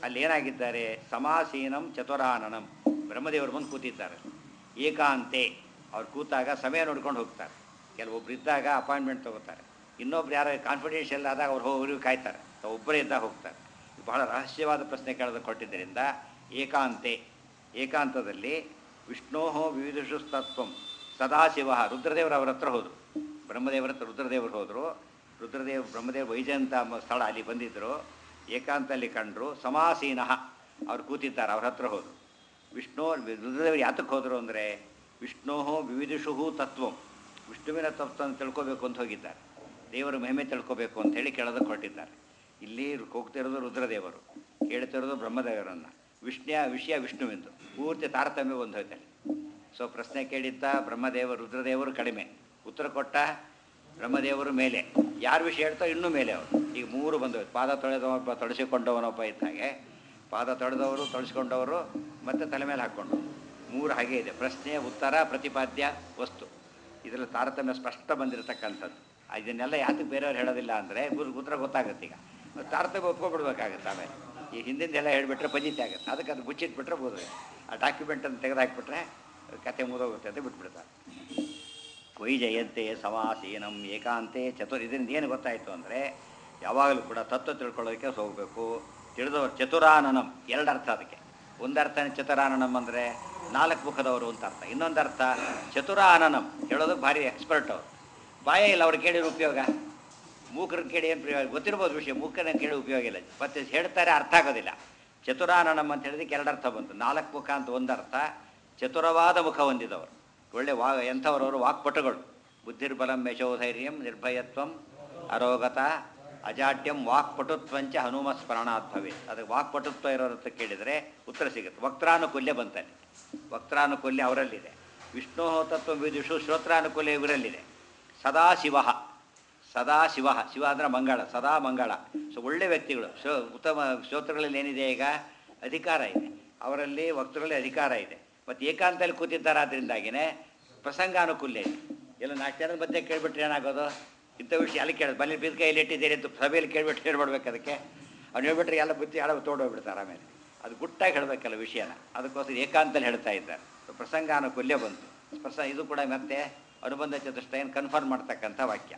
Speaker 1: ಅಲ್ಲಿ ಏನಾಗಿದ್ದಾರೆ ಸಮಾಸೀನಂ ಚತುರಾನನಂ ಬ್ರಹ್ಮದೇವರು ಬಂದು ಕೂತಿದ್ದಾರೆ ಏಕಾಂತೆ ಅವ್ರು ಕೂತಾಗ ಸಮಯ ನೋಡ್ಕೊಂಡು ಹೋಗ್ತಾರೆ ಕೆಲವೊಬ್ರು ಇದ್ದಾಗ ಅಪಾಯಿಂಟ್ಮೆಂಟ್ ತಗೋತಾರೆ ಇನ್ನೊಬ್ರು ಯಾರು ಕಾನ್ಫಿಡೆನ್ಷಿಯಲ್ ಆದಾಗ ಅವ್ರು ಹೋಗಿ ಕಾಯ್ತಾರೆ ಒಬ್ಬರೇ ಇದ್ದಾಗ ಹೋಗ್ತಾರೆ ಇದು ಬಹಳ ರಹಸ್ಯವಾದ ಪ್ರಶ್ನೆ ಕೇಳೋದು ಕೊಟ್ಟಿದ್ದರಿಂದ ಏಕಾಂತೆ ಏಕಾಂತದಲ್ಲಿ ವಿಷ್ಣೋ ವಿವಿಧುಷು ತತ್ವಂ ಸದಾಶಿವ ರುದ್ರದೇವರು ಅವರ ಹತ್ರ ಹೋದರು ಬ್ರಹ್ಮದೇವರ ಹತ್ರ ರುದ್ರದೇವರು ಹೋದರು ರುದ್ರದೇವ ಬ್ರಹ್ಮದೇವ ವೈಜಯಂತ ಎಂಬ ಸ್ಥಳ ಅಲ್ಲಿ ಬಂದಿದ್ದರು ಏಕಾಂತಲ್ಲಿ ಕಂಡರು ಸಮಾಸೀನಃ ಅವ್ರು ಕೂತಿದ್ದಾರೆ ಅವ್ರ ಹತ್ರ ಹೋದರು ವಿಷ್ಣು ರುದ್ರದೇವರು ಯಾತಕ್ಕೆ ಹೋದರು ಅಂದರೆ ವಿಷ್ಣೋ ವಿವಿಧುಷು ತತ್ವಂ ವಿಷ್ಣುವಿನ ತತ್ವವನ್ನು ತಿಳ್ಕೋಬೇಕು ಅಂತ ಹೋಗಿದ್ದಾರೆ ದೇವರ ಮಹಿಮೆ ತಿಳ್ಕೋಬೇಕು ಅಂತ ಹೇಳಿ ಕೇಳೋದಕ್ಕೆ ಹೊರಟಿದ್ದಾರೆ ಇಲ್ಲಿ ಹೋಗ್ತಿರೋದು ರುದ್ರದೇವರು ಕೇಳ್ತಿರೋದು ಬ್ರಹ್ಮದೇವರನ್ನು ವಿಷ್ಣುಯ ವಿಷಯ ವಿಷ್ಣುವಿಂದು ಪೂರ್ತಿ ತಾರತಮ್ಯ ಒಂದು ಹೋಯ್ತಾರೆ ಸೊ ಪ್ರಶ್ನೆ ಕೇಳಿದ್ದ ಬ್ರಹ್ಮದೇವ ರುದ್ರದೇವರು ಕಡಿಮೆ ಉತ್ತರ ಕೊಟ್ಟ ಬ್ರಹ್ಮದೇವರು ಮೇಲೆ ಯಾರ ವಿಷಯ ಹೇಳ್ತಾರೋ ಇನ್ನೂ ಮೇಲೆ ಅವರು ಈಗ ಮೂರು ಬಂದವು ಪಾದ ತೊಳೆದವನೊಬ್ಬ ತೊಳಸಿಕೊಂಡವನೊಬ್ಬ ಇದ್ದ ಹಾಗೆ ಪಾದ ತೊಳೆದವರು ತೊಳಸ್ಕೊಂಡವರು ಮತ್ತು ತಲೆ ಮೇಲೆ ಹಾಕ್ಕೊಂಡು ಮೂರು ಹಾಗೆ ಇದೆ ಪ್ರಶ್ನೆ ಉತ್ತರ ಪ್ರತಿಪಾದ್ಯ ವಸ್ತು ಇದರಲ್ಲಿ ತಾರತಮ್ಯ ಸ್ಪಷ್ಟ ಬಂದಿರತಕ್ಕಂಥದ್ದು ಇದನ್ನೆಲ್ಲ ಯಾತಕ್ಕೆ ಬೇರೆಯವ್ರು ಹೇಳೋದಿಲ್ಲ ಅಂದರೆ ಉತ್ತರ ಗೊತ್ತಾಗುತ್ತೆ ಈಗ ಮತ್ತೆ ತಾರತಮ್ಯ ಒಪ್ಕೊಬಿಡ್ಬೇಕಾಗತ್ತೆ ಆಮೇಲೆ ಈ ಹಿಂದಿಂದೆಲ್ಲ ಹೇಳಿಬಿಟ್ರೆ ಪಂಜಿತಿ ಆಗುತ್ತೆ ಅದಕ್ಕೆ ಅದು ಮುಚ್ಚಿಟ್ಬಿಟ್ರೆ ಬೋದು ಆ ಡಾಕ್ಯುಮೆಂಟನ್ನು ತೆಗೆದುಹಾಕ್ಬಿಟ್ರೆ ಕತೆ ಮುದೋಗುತ್ತೆ ಅಂತ ಬಿಟ್ಬಿಡ್ತಾರೆ ವೈಜಯಂತೆ ಸಮಾಸೀನಂ ಏಕಾಂತೆ ಚತುರ್ ಇದರಿಂದ ಏನು ಗೊತ್ತಾಯಿತು ಅಂದರೆ ಯಾವಾಗಲೂ ಕೂಡ ತತ್ವ ತಿಳ್ಕೊಳ್ಳೋದಕ್ಕೆ ಹೋಗಬೇಕು ತಿಳಿದವರು ಚತುರಾನನಂ ಎರಡು ಅರ್ಥ ಅದಕ್ಕೆ ಒಂದರ್ಥ ಚತುರಾನನಂ ಅಂದರೆ ನಾಲ್ಕು ಮುಖದವರು ಅಂತ ಅರ್ಥ ಇನ್ನೊಂದು ಅರ್ಥ ಚತುರಾನನಂ ಹೇಳೋದಕ್ಕೆ ಭಾರಿ ಎಕ್ಸ್ಪರ್ಟ್ ಅವರು ಬಾಯ ಇಲ್ಲ ಅವ್ರು ಕೇಳಿರೋ ಉಪಯೋಗ ಮೂಕರನ್ನ ಕೇಳಿ ಏನು ಪ್ರಯೋಗ ಗೊತ್ತಿರ್ಬೋದು ವಿಷಯ ಮೂಕರನ್ನ ಕೇಳಿ ಉಪಯೋಗ ಇಲ್ಲ ಮತ್ತೆ ಹೇಳ್ತಾರೆ ಅರ್ಥ ಆಗೋದಿಲ್ಲ ಚತುರಾನನಂ ಅಂತ ಹೇಳಿದಕ್ಕೆ ಎರಡು ಅರ್ಥ ಬಂತು ನಾಲ್ಕು ಮುಖ ಅಂತ ಒಂದು ಅರ್ಥ ಚತುರವಾದ ಮುಖ ಹೊಂದಿದವರು ಒಳ್ಳೆ ವಾ ಎಂಥವರವರು ವಾಕ್ಪಟುಗಳು ಬುದ್ಧಿರ್ಬಲಂ ಯಶೋಧೈರ್ಯಂ ನಿರ್ಭಯತ್ವಂ ಅರೋಗತ ಅಜಾಡ್ಯಂ ವಾಕ್ಪಟುತ್ವಂಚ ಹನುಮ ಸ್ಮರಣಾದ್ಭವೆ ಅದಕ್ಕೆ ವಾಕ್ಪಟುತ್ವ ಇರೋರ ಹತ್ರ ಕೇಳಿದರೆ ಉತ್ತರ ಸಿಗುತ್ತೆ ವಕ್ತಾನುಕೂಲ್ಯ ಬಂತಲ್ಲಿ ವಕ್ತಾನುಕೂಲ್ಯ ಅವರಲ್ಲಿದೆ ವಿಷ್ಣು ತತ್ವ ವಿದುಷು ಶ್ರೋತ್ರಾನುಕೂಲ್ಯ ಇವರಲ್ಲಿದೆ ಸದಾಶಿವ ಸದಾಶಿವ ಶಿವ ಅಂದರೆ ಮಂಗಳ ಸದಾ ಮಂಗಳ ಸೊ ಒಳ್ಳೆ ವ್ಯಕ್ತಿಗಳು ಶೋ ಉತ್ತಮ ಶ್ರೋತ್ರಗಳಲ್ಲಿ ಏನಿದೆ ಈಗ ಅಧಿಕಾರ ಇದೆ ಅವರಲ್ಲಿ ವಕ್ತರಲ್ಲಿ ಅಧಿಕಾರ ಇದೆ ಮತ್ತು ಏಕಾಂತದಲ್ಲಿ ಕೂತಿದ್ದಾರೆ ಆದ್ದರಿಂದಾಗಿಯೇ ಪ್ರಸಂಗಾನುಕೂಲ್ಯ ಇದೆ ಎಲ್ಲ ನಾಲ್ಕು ಜನದ ಮಧ್ಯೆ ಕೇಳ್ಬಿಟ್ರೆ ಏನಾಗೋದು ಇಂಥ ವಿಷಯ ಅಲ್ಲಿ ಕೇಳೋದು ಬಲ್ಲಿ ಬಿದ್ದ ಕೈಯಲ್ಲಿ ಇಟ್ಟಿದ್ದೀರಿ ಅಂತ ಸಭೆಯಲ್ಲಿ ಕೇಳ್ಬಿಟ್ಟು ಹೇಳ್ಬಿಡ್ಬೇಕು ಅದಕ್ಕೆ ಅವ್ನು ಹೇಳ್ಬಿಟ್ರೆ ಎಲ್ಲ ಬುತ್ತಿ ಎಲ್ಲ ತೋಡೋಗ್ಬಿಡ್ತಾರೆ ಆಮೇಲೆ ಅದು ಗುಟ್ಟಾಗಿ ಹೇಳಬೇಕಲ್ಲ ವಿಷಯನ ಅದಕ್ಕೋಸ್ಕರ ಏಕಾಂತಲ್ಲಿ ಹೇಳ್ತಾ ಇದ್ದಾರೆ ಪ್ರಸಂಗಾನುಕೂಲ್ಯ ಬಂತು ಪ್ರಸ ಇದು ಕೂಡ ಮತ್ತೆ ಅನುಬಂಧ ಚತುಷ್ಟಯನ್ ಕನ್ಫರ್ಮ್ ಮಾಡ್ತಕ್ಕಂಥ ವಾಕ್ಯ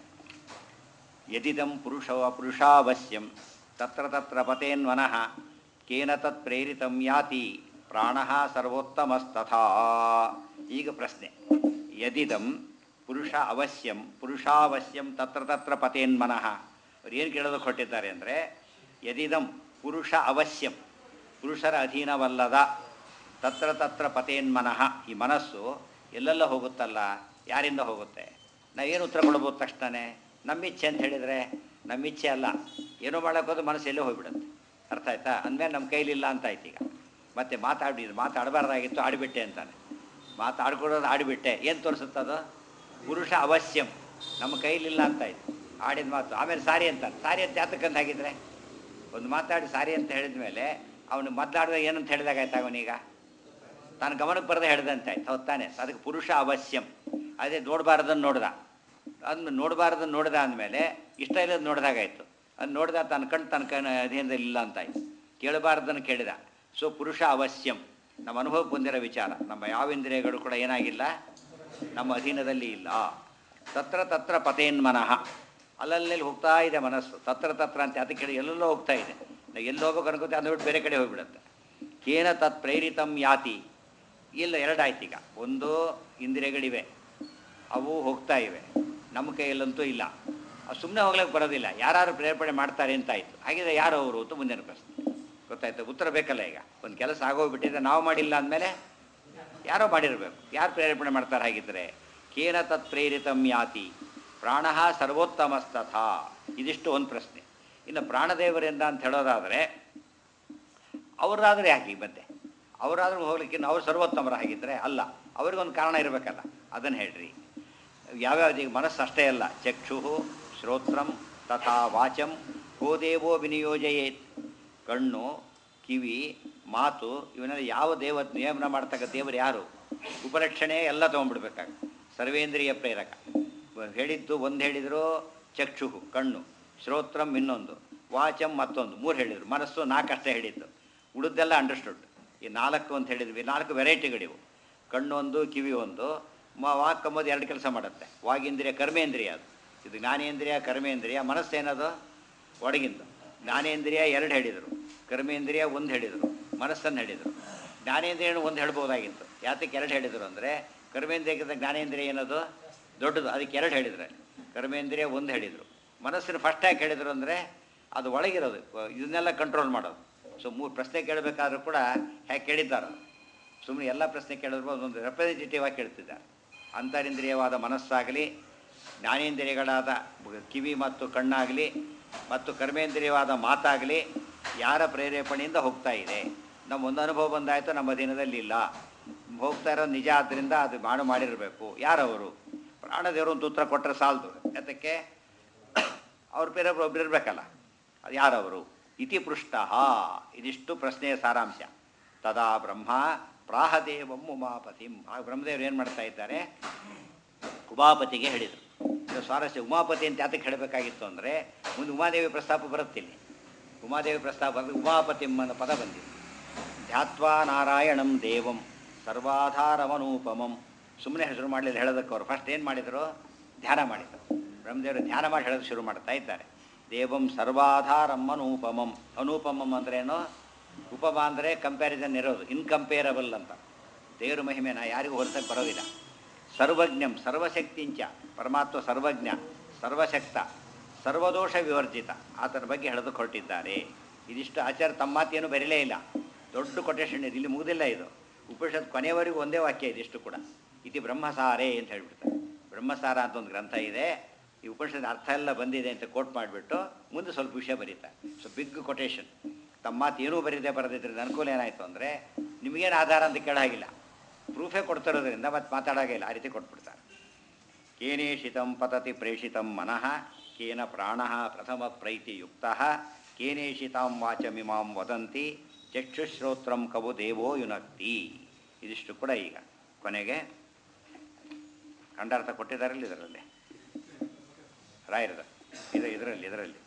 Speaker 1: ಯದಿದಂ ಪುರುಷ ಪುರುಷಾವಶ್ಯಂ ತತ್ರ ತತ್ರ ಪತೇನ್ವನಃ ಕೇನ ತತ್ ಪ್ರೇರಿತಂ ಯಾತಿ ಪ್ರಾಣ ಸರ್ವೋತ್ತಮಸ್ತಥಾ ಈಗ ಪ್ರಶ್ನೆ ಯದಿದಂ ಪುರುಷ ಅವಶ್ಯಂ ಪುರುಷಾವಶ್ಯಂ ತತ್ರ ತತ್ರ ಪತೇನ್ಮನಃ ಅವ್ರು ಏನು ಕೇಳೋದಕ್ಕೆ ಹೊಟ್ಟಿದ್ದಾರೆ ಅಂದರೆ ಯದಿದಂ ಪುರುಷ ಅವಶ್ಯಂ ಪುರುಷರ ಅಧೀನವಲ್ಲದ ತತ್ರ ತತ್ರ ಪತೇನ್ಮನಃ ಈ ಮನಸ್ಸು ಎಲ್ಲೆಲ್ಲ ಹೋಗುತ್ತಲ್ಲ ಯಾರಿಂದ ಹೋಗುತ್ತೆ ನಾವೇನು ಉತ್ತರ ಕೊಡ್ಬೋದು ತಕ್ಷಣನೇ ನಮ್ಮಿಚ್ಛೆ ಅಂತ ಹೇಳಿದರೆ ನಮ್ಮಿಚ್ಛೆ ಅಲ್ಲ ಏನೋ ಮಾಡೋಕ್ಕೋದು ಮನಸ್ಸು ಎಲ್ಲೇ ಹೋಗ್ಬಿಡುತ್ತೆ ಅರ್ಥ ಆಯ್ತಾ ಅಂದಮೇಲೆ ನಮ್ಮ ಕೈಲಿಲ್ಲ ಅಂತ ಆಯ್ತು ಈಗ ಮತ್ತೆ ಮಾತಾಡಿ ಮಾತಾಡಬಾರ್ದಾಗಿತ್ತು ಆಡಿಬಿಟ್ಟೆ ಅಂತಾನೆ ಮಾತಾಡ್ಕೊಡೋದು ಆಡಿಬಿಟ್ಟೆ ಏನು ತೋರಿಸುತ್ತದು ಪುರುಷ ಅವಶ್ಯಂ ನಮ್ಮ ಕೈಲಿಲ್ಲ ಅಂತ ಆಯ್ತು ಆಡಿದ ಮಾತು ಆಮೇಲೆ ಸಾರಿ ಅಂತಾನೆ ಸಾರಿ ಅಂತ ಯಾತಕ್ಕಂತ ಹಾಗಿದ್ರೆ ಒಂದು ಮಾತಾಡಿ ಸಾರಿ ಅಂತ ಹೇಳಿದ ಮೇಲೆ ಅವನು ಮಾತಾಡಿದಾಗ ಏನಂತ ಹೇಳಿದಾಗ ಆಯ್ತು ಅವನೀಗ ತಾನು ಗಮನಕ್ಕೆ ಬರದೆ ಹೇಳ್ದಂತೆ ಆಯ್ತು ಹೌದು ತಾನೆ ಅದಕ್ಕೆ ಪುರುಷ ಅವಶ್ಯಂ ಅದೇ ನೋಡಬಾರ್ದನ್ನು ನೋಡ್ದ ಅದನ್ನ ನೋಡಬಾರ್ದನ್ನು ನೋಡ್ದ ಅಂದಮೇಲೆ ಇಷ್ಟ ಇಲ್ಲದ ನೋಡಿದಾಗಾಯ್ತು ಅದು ನೋಡ್ದ ತನ್ನ ಕಣ್ಣು ತನ್ನ ಕಣ್ಣು ಅಧೀನದಲ್ಲಿ ಇಲ್ಲ ಅಂತಾಯ್ತು ಕೇಳಬಾರ್ದನ್ನು ಕೇಳಿದ ಸೊ ಪುರುಷ ಅವಶ್ಯಂ ನಮ್ಮ ಅನುಭವಕ್ಕೆ ಬಂದಿರೋ ವಿಚಾರ ನಮ್ಮ ಯಾವ ಇಂದ್ರಿಯಗಳು ಕೂಡ ಏನಾಗಿಲ್ಲ ನಮ್ಮ ಅಧೀನದಲ್ಲಿ ಇಲ್ಲ ತತ್ರ ತತ್ರ ಪತೇನ್ಮನಃ ಅಲ್ಲಲ್ಲಿ ಹೋಗ್ತಾ ಇದೆ ಮನಸ್ಸು ತತ್ರ ತತ್ರ ಅಂತ ಅದಕ್ಕೆ ಹೇಳಿ ಎಲ್ಲೆಲ್ಲೋ ಹೋಗ್ತಾ ಇದೆ ನಾವು ಎಲ್ಲಿ ಹೋಗ್ಬೇಕು ಅನ್ಕೋತೀವಿ ಅದು ಬಿಟ್ಟು ಬೇರೆ ಕಡೆ ಹೋಗ್ಬಿಡುತ್ತೆ ಕೇನ ತತ್ ಪ್ರೇರಿತಂ ಯಾತಿ ಇಲ್ಲ ಎರಡಾಯ್ತು ಈಗ ಒಂದು ಇಂದ್ರಿಯಗಳಿವೆ ಅವು ಹೋಗ್ತಾ ಇವೆ ನಮ್ಮ ಕೈಯಲ್ಲಂತೂ ಇಲ್ಲ ಸುಮ್ಮನೆ ಹೋಗ್ಲಿಕ್ಕೆ ಬರೋದಿಲ್ಲ ಯಾರು ಪ್ರೇರೇಪಣೆ ಮಾಡ್ತಾರೆ ಅಂತ ಆಯಿತು ಹಾಗಿದ್ರೆ ಯಾರು ಅವರು ಅಂತ ಮುಂದಿನ ಪ್ರಶ್ನೆ ಗೊತ್ತಾಯ್ತು ಉತ್ತರ ಬೇಕಲ್ಲ ಈಗ ಒಂದು ಕೆಲಸ ಆಗೋಗ್ಬಿಟ್ಟಿದೆ ನಾವು ಮಾಡಿಲ್ಲ ಅಂದಮೇಲೆ ಯಾರೋ ಮಾಡಿರಬೇಕು ಯಾರು ಪ್ರೇರೇಪಣೆ ಮಾಡ್ತಾರೆ ಹಾಗಿದ್ರೆ ಕೇನ ತತ್ ಪ್ರೇರಿತಂ ಯಾತಿ ಪ್ರಾಣ ಸರ್ವೋತ್ತಮಸ್ತಥಾ ಇದಿಷ್ಟು ಒಂದು ಪ್ರಶ್ನೆ ಇನ್ನು ಪ್ರಾಣದೇವರಿಂದ ಅಂತ ಹೇಳೋದಾದರೆ ಅವರಾದರೆ ಯಾಕೆ ಮತ್ತೆ ಅವರಾದ್ರೂ ಹೋಗ್ಲಿಕ್ಕೆ ಅವ್ರು ಸರ್ವೋತ್ತಮರ ಹಾಗಿದ್ರೆ ಅಲ್ಲ ಅವ್ರಿಗೊಂದು ಕಾರಣ ಇರಬೇಕಲ್ಲ ಅದನ್ನು ಹೇಳ್ರಿ ಯಾವ್ಯಾವ್ದು ಈಗ ಮನಸ್ಸು ಅಷ್ಟೇ ಅಲ್ಲ ಚಕ್ಷು ಶ್ರೋತ್ರಂ ತಥಾ ವಾಚಂ ಕೋ ದೇವೋ ವಿನಿಯೋಜಯೇತ್ ಕಣ್ಣು ಕಿವಿ ಮಾತು ಇವನ್ನೆಲ್ಲ ಯಾವ ದೇವ ನಿಯಮನ ಮಾಡ್ತಕ್ಕ ದೇವರು ಯಾರು ಉಪರಕ್ಷಣೆ ಎಲ್ಲ ತೊಗೊಂಡ್ಬಿಡ್ಬೇಕಾಗ ಸರ್ವೇಂದ್ರಿಯ ಪ್ರೇರಕ ಹೇಳಿದ್ದು ಒಂದು ಹೇಳಿದ್ರು ಚಕ್ಷು ಕಣ್ಣು ಶ್ರೋತ್ರಂ ಇನ್ನೊಂದು ವಾಚಂ ಮತ್ತೊಂದು ಮೂರು ಹೇಳಿದರು ಮನಸ್ಸು ನಾಲ್ಕಷ್ಟೇ ಹೇಳಿದ್ದು ಉಳಿದೆಲ್ಲ ಅಂಡರ್ಸ್ಟುಡ್ ಈ ನಾಲ್ಕು ಅಂತ ಹೇಳಿದ್ವಿ ನಾಲ್ಕು ವೆರೈಟಿಗಳಿವು ಕಣ್ಣು ಒಂದು ಕಿವಿ ಒಂದು ಮ ವಾಕ್ ಎಂಬುದು ಎರಡು ಕೆಲಸ ಮಾಡುತ್ತೆ ವಾಗಿಂದ್ರಿಯ ಕರ್ಮೇಂದ್ರಿಯ ಅದು ಇದು ಜ್ಞಾನೇಂದ್ರಿಯ ಕರ್ಮೇಂದ್ರಿಯ ಮನಸ್ಸೇನದು ಒಳಗಿಂದು ಜ್ಞಾನೇಂದ್ರಿಯ ಎರಡು ಹೇಳಿದರು ಕರ್ಮೇಂದ್ರಿಯ ಒಂದು ಹೇಳಿದರು ಮನಸ್ಸನ್ನು ಹೇಳಿದರು ಜ್ಞಾನೇಂದ್ರಿಯನು ಒಂದು ಹೇಳ್ಬೋದಾಗಿತ್ತು ಯಾತಕ್ಕೆ ಎರಡು ಹೇಳಿದರು ಅಂದರೆ ಕರ್ಮೇಂದ್ರಿಯಕ್ಕಿಂತ ಜ್ಞಾನೇಂದ್ರಿಯ ಏನದು ದೊಡ್ಡದು ಅದಕ್ಕೆ ಎರಡು ಹೇಳಿದ್ರು ಕರ್ಮೇಂದ್ರಿಯ ಒಂದು ಹೇಳಿದರು ಮನಸ್ಸಿನ ಫಸ್ಟ್ ಯಾಕೆ ಹೇಳಿದರು ಅಂದರೆ ಅದು ಒಳಗಿರೋದು ಇದನ್ನೆಲ್ಲ ಕಂಟ್ರೋಲ್ ಮಾಡೋದು ಸೊ ಮೂರು ಪ್ರಶ್ನೆ ಕೇಳಬೇಕಾದ್ರೂ ಕೂಡ ಹೇಗೆ ಕೇಳಿದ್ದಾರೆ ಸುಮ್ಮನೆ ಎಲ್ಲ ಪ್ರಶ್ನೆ ಕೇಳಿದ್ರು ಅದೊಂದು ರೆಪ್ರೆಸೆಂಟೇಟಿವ್ ಆಗಿ ಕೇಳ್ತಿದ್ದಾರೆ ಅಂತರಿಂದ್ರಿಯವಾದ ಮನಸ್ಸಾಗಲಿ ಜ್ಞಾನೇಂದ್ರಿಯಗಳಾದ ಕಿವಿ ಮತ್ತು ಕಣ್ಣಾಗಲಿ ಮತ್ತು ಕರ್ಮೇಂದ್ರಿಯವಾದ ಮಾತಾಗಲಿ ಯಾರ ಪ್ರೇರೇಪಣೆಯಿಂದ ಹೋಗ್ತಾ ಇದೆ ನಮ್ಮ ಒಂದು ಅನುಭವ ಬಂದಾಯಿತು ನಮ್ಮ ದಿನದಲ್ಲಿ ಇಲ್ಲ ಹೋಗ್ತಾ ಇರೋದು ನಿಜ ಆದ್ದರಿಂದ ಅದು ಮಾಡು ಮಾಡಿರಬೇಕು ಯಾರವರು ಪ್ರಾಣದೇವರು ಒಂದು ಉತ್ತರ ಕೊಟ್ಟರೆ ಸಾಲದು ಯಾತಕ್ಕೆ ಅವ್ರ ಬೇರೊಬ್ರು ಒಬ್ರು ಇರಬೇಕಲ್ಲ ಅದು ಯಾರವರು ಇತಿ ಪೃಷ್ಟ ಇದಿಷ್ಟು ಪ್ರಶ್ನೆಯ ಸಾರಾಂಶ ತದಾ ಬ್ರಹ್ಮ ಪ್ರಾಹದೇವಂ ಉಮಾಪತಿಂ ಆ ಬ್ರಹ್ಮದೇವರು ಏನು ಮಾಡ್ತಾ ಇದ್ದಾರೆ ಉಮಾಪತಿಗೆ ಹೇಳಿದರು ಇದು ಸ್ವಾರಸ್ಯ ಉಮಾಪತಿ ಅಂತ ಯಾತಕ್ಕೆ ಹೇಳಬೇಕಾಗಿತ್ತು ಅಂದರೆ ಮುಂದೆ ಉಮಾದೇವಿ ಪ್ರಸ್ತಾಪ ಬರುತ್ತಿಲ್ಲ ಉಮಾದೇವಿ ಪ್ರಸ್ತಾಪ ಬರೆದು ಉಮಾಪತಿಂ ಅನ್ನೋ ಪದ ಬಂದಿದೆ ಧ್ಯಾತ್ವಾ ನಾರಾಯಣಂ ದೇವಂ ಸರ್ವಾಧಾರಮನೂಪಮಂ ಸುಮ್ಮನೆ ಹೆಸರು ಮಾಡಲಿಲ್ಲ ಹೇಳೋದಕ್ಕೆ ಅವರು ಫಸ್ಟ್ ಏನು ಮಾಡಿದರು ಧ್ಯಾನ ಮಾಡಿದರು ಬ್ರಹ್ಮದೇವರು ಧ್ಯಾನ ಮಾಡಿ ಹೇಳೋದು ಶುರು ಮಾಡ್ತಾ ಇದ್ದಾರೆ ದೇವಂ ಸರ್ವಾಧಾರಂ ಅನೂಪಮಂ ಅನೂಪಮಂ ಅಂದ್ರೇನು ಉಪಮ ಅಂದರೆ ಕಂಪ್ಯಾರಿಸನ್ ಇರೋದು ಇನ್ಕಂಪೇರಬಲ್ ಅಂತ ದೇವ್ರ ಮಹಿಮೆನ ಯಾರಿಗೂ ಹೊರತಕ್ಕೆ ಬರೋದಿಲ್ಲ ಸರ್ವಜ್ಞಂ ಸರ್ವಶಕ್ತಿಂಚ ಪರಮಾತ್ಮ ಸರ್ವಜ್ಞ ಸರ್ವಶಕ್ತ ಸರ್ವದೋಷ ವಿವರ್ಜಿತ ಆತನ ಬಗ್ಗೆ ಹೇಳೋದಕ್ಕೆ ಹೊರಟಿದ್ದಾರೆ ಇದಿಷ್ಟು ಆಚಾರ ತಮ್ಮ ಮಾತೇನು ಬರೀಲೇ ಇಲ್ಲ ದೊಡ್ಡ ಕೊಟೇಶನ್ ಇದೆ ಇಲ್ಲಿ ಮುಗಿದಿಲ್ಲ ಇದು ಉಪನಿಷತ್ ಕೊನೆಯವರೆಗೂ ಒಂದೇ ವಾಕ್ಯ ಇದಿಷ್ಟು ಕೂಡ ಇತಿ ಬ್ರಹ್ಮಸಾರೇ ಅಂತ ಹೇಳ್ಬಿಡ್ತಾರೆ ಬ್ರಹ್ಮಸಾರ ಅಂತ ಒಂದು ಗ್ರಂಥ ಇದೆ ಈ ಉಪನಿಷತ್ ಅರ್ಥ ಎಲ್ಲ ಬಂದಿದೆ ಅಂತ ಕೋಟ್ ಮಾಡಿಬಿಟ್ಟು ಮುಂದೆ ಸ್ವಲ್ಪ ವಿಷಯ ಬರೀತಾರೆ ಸೊ ಬಿಗ್ ಕೊಟೇಶನ್ ತಮ್ಮ ಮಾತು ಏನೂ ಬರೀದೆ ಬರದಿದ್ರಿಂದ ಅನುಕೂಲ ಏನಾಯಿತು ಅಂದರೆ ನಿಮಗೇನು ಆಧಾರ ಅಂತ ಕೇಳಾಗಿಲ್ಲ ಪ್ರೂಫೇ ಕೊಡ್ತಿರೋದ್ರಿಂದ ಮತ್ತೆ ಮಾತಾಡೋಗಿಲ್ಲ ಆ ರೀತಿ ಕೊಟ್ಬಿಡ್ತಾರೆ ಕೇನೇಷಿತಂ ಪತತಿ ಪ್ರೇಷಿತಂ ಮನಃ ಕೇನ ಪ್ರಾಣ ಪ್ರಥಮ ಪ್ರೈತಿಯುಕ್ತ ಕೇನೇಷಿತಾಂ ವಾಚಮಿಮಾಂ ವದಂತಿ ಚಕ್ಷುಶ್ರೋತ್ರಂ ಕವು ದೇವೋ ಯುನಕ್ತಿ ಇದಿಷ್ಟು ಕೂಡ ಈಗ ಕೊನೆಗೆ ಖಂಡಾರ್ಥ ಕೊಟ್ಟಿದ್ದಾರಲ್ಲ ಇದರಲ್ಲಿ ರಾಯರದ ಇದು ಇದರಲ್ಲಿ ಇದರಲ್ಲಿ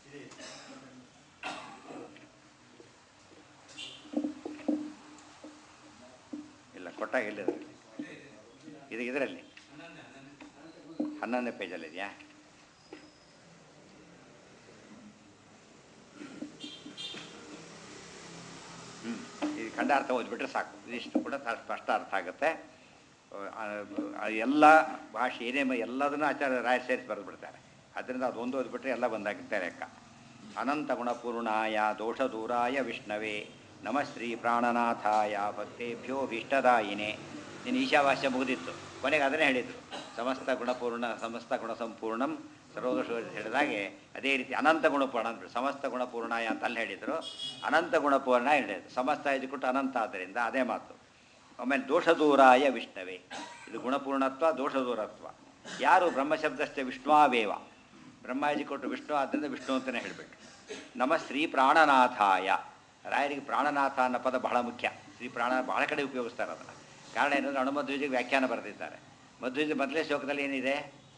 Speaker 1: ಇಲ್ಲ ಕೊಟ್ಟಾಗ ಇಲ್ಲ ಇದರಲ್ಲಿ ಇದು ಇದರಲ್ಲಿ ಹನ್ನೊಂದನೇ ಪೇಜಲ್ಲಿ ಇದೆಯಾ ಹ್ಞೂ ಇದು ಖಂಡಾರ್ಥ ಓದ್ಬಿಟ್ರೆ ಸಾಕು ಇದಿಷ್ಟು ಕೂಡ ತ- ಸ್ಪಷ್ಟ ಅರ್ಥ ಆಗುತ್ತೆ ಆ, ಆ, ಎಲ್ಲ ಭಾಷೆ ಏನೇ ಮ- ಎಲ್ಲದನ್ನೂ ಆಚಾರ್ಯ ರಾಯ ಸೇರಿಸಿ ಬರೆದ್ಬಿಡ್ತಾರೆ ಅದರಿಂದ ಅದೊಂದು ಓದ್ಬಿಟ್ರೆ ಎಲ್ಲ ಬಂದಾಗಿರುತ್ತೆ ಲೆಕ್ಕ ಅನಂತ ಗುಣಪೂರ್ಣಾಯ ದೋಷ ದೂರಾಯ ವಿಷ್ಣವೇ ನಮ ಶ್ರೀ ಪ್ರಾಣನಾಥಾಯ ಭಕ್ತೇಭ್ಯೋ ಭೀಷ್ಟದಾಯಿನೇ ನೀನು ಈಶಾವಾಸ್ಯ ಮುಗಿದಿತ್ತು ಕೊನೆಗೆ ಅದನ್ನೇ ಹೇಳಿದರು ಸಮಸ್ತ ಗುಣಪೂರ್ಣ ಸಮಸ್ತ ಗುಣ ಸಂಪೂರ್ಣಂ ಸರ್ವದೋಷ ಹೇಳಿದಾಗೆ ಅದೇ ರೀತಿ ಅನಂತ ಗುಣಪೂರ್ಣ ಅಂದ್ಬಿಟ್ಟು ಸಮಸ್ತ ಗುಣಪೂರ್ಣಾಯ ಅಂತ ಅಲ್ಲಿ ಹೇಳಿದರು ಅನಂತ ಗುಣಪೂರ್ಣ ಹೇಳಿದ್ರು ಸಮಸ್ತ ಕೊಟ್ಟು ಅನಂತ ಆದ್ದರಿಂದ ಅದೇ ಮಾತು ಆಮೇಲೆ ದೋಷದೂರಾಯ ವಿಷ್ಣವೇ ಇದು ಗುಣಪೂರ್ಣತ್ವ ದೋಷದೂರತ್ವ ಯಾರು ಬ್ರಹ್ಮಶಬ್ದಶ್ಚ ವಿಷ್ಣುವೇವ ಬ್ರಹ್ಮಾಜಿ ಕೊಟ್ಟು ವಿಷ್ಣು ಆದ್ದರಿಂದ ವಿಷ್ಣು ಅಂತಲೇ ಹೇಳಿಬಿಟ್ಟು ನಮ್ಮ ಶ್ರೀ ಪ್ರಾಣನಾಥಾಯ ರಾಯರಿಗೆ ಪ್ರಾಣನಾಥ ಅನ್ನೋ ಪದ ಬಹಳ ಮುಖ್ಯ ಶ್ರೀ ಪ್ರಾಣ ಬಹಳ ಕಡೆ ಉಪಯೋಗಿಸ್ತಾರೆ ಅದನ್ನು ಕಾರಣ ಏನಂದ್ರೆ ಅಣುಮಧ್ವಜಿಗೆ ವ್ಯಾಖ್ಯಾನ ಬರೆದಿದ್ದಾರೆ ಮಧ್ವಜ ಮೊದಲೇ ಶ್ಲೋಕದಲ್ಲಿ ಏನಿದೆ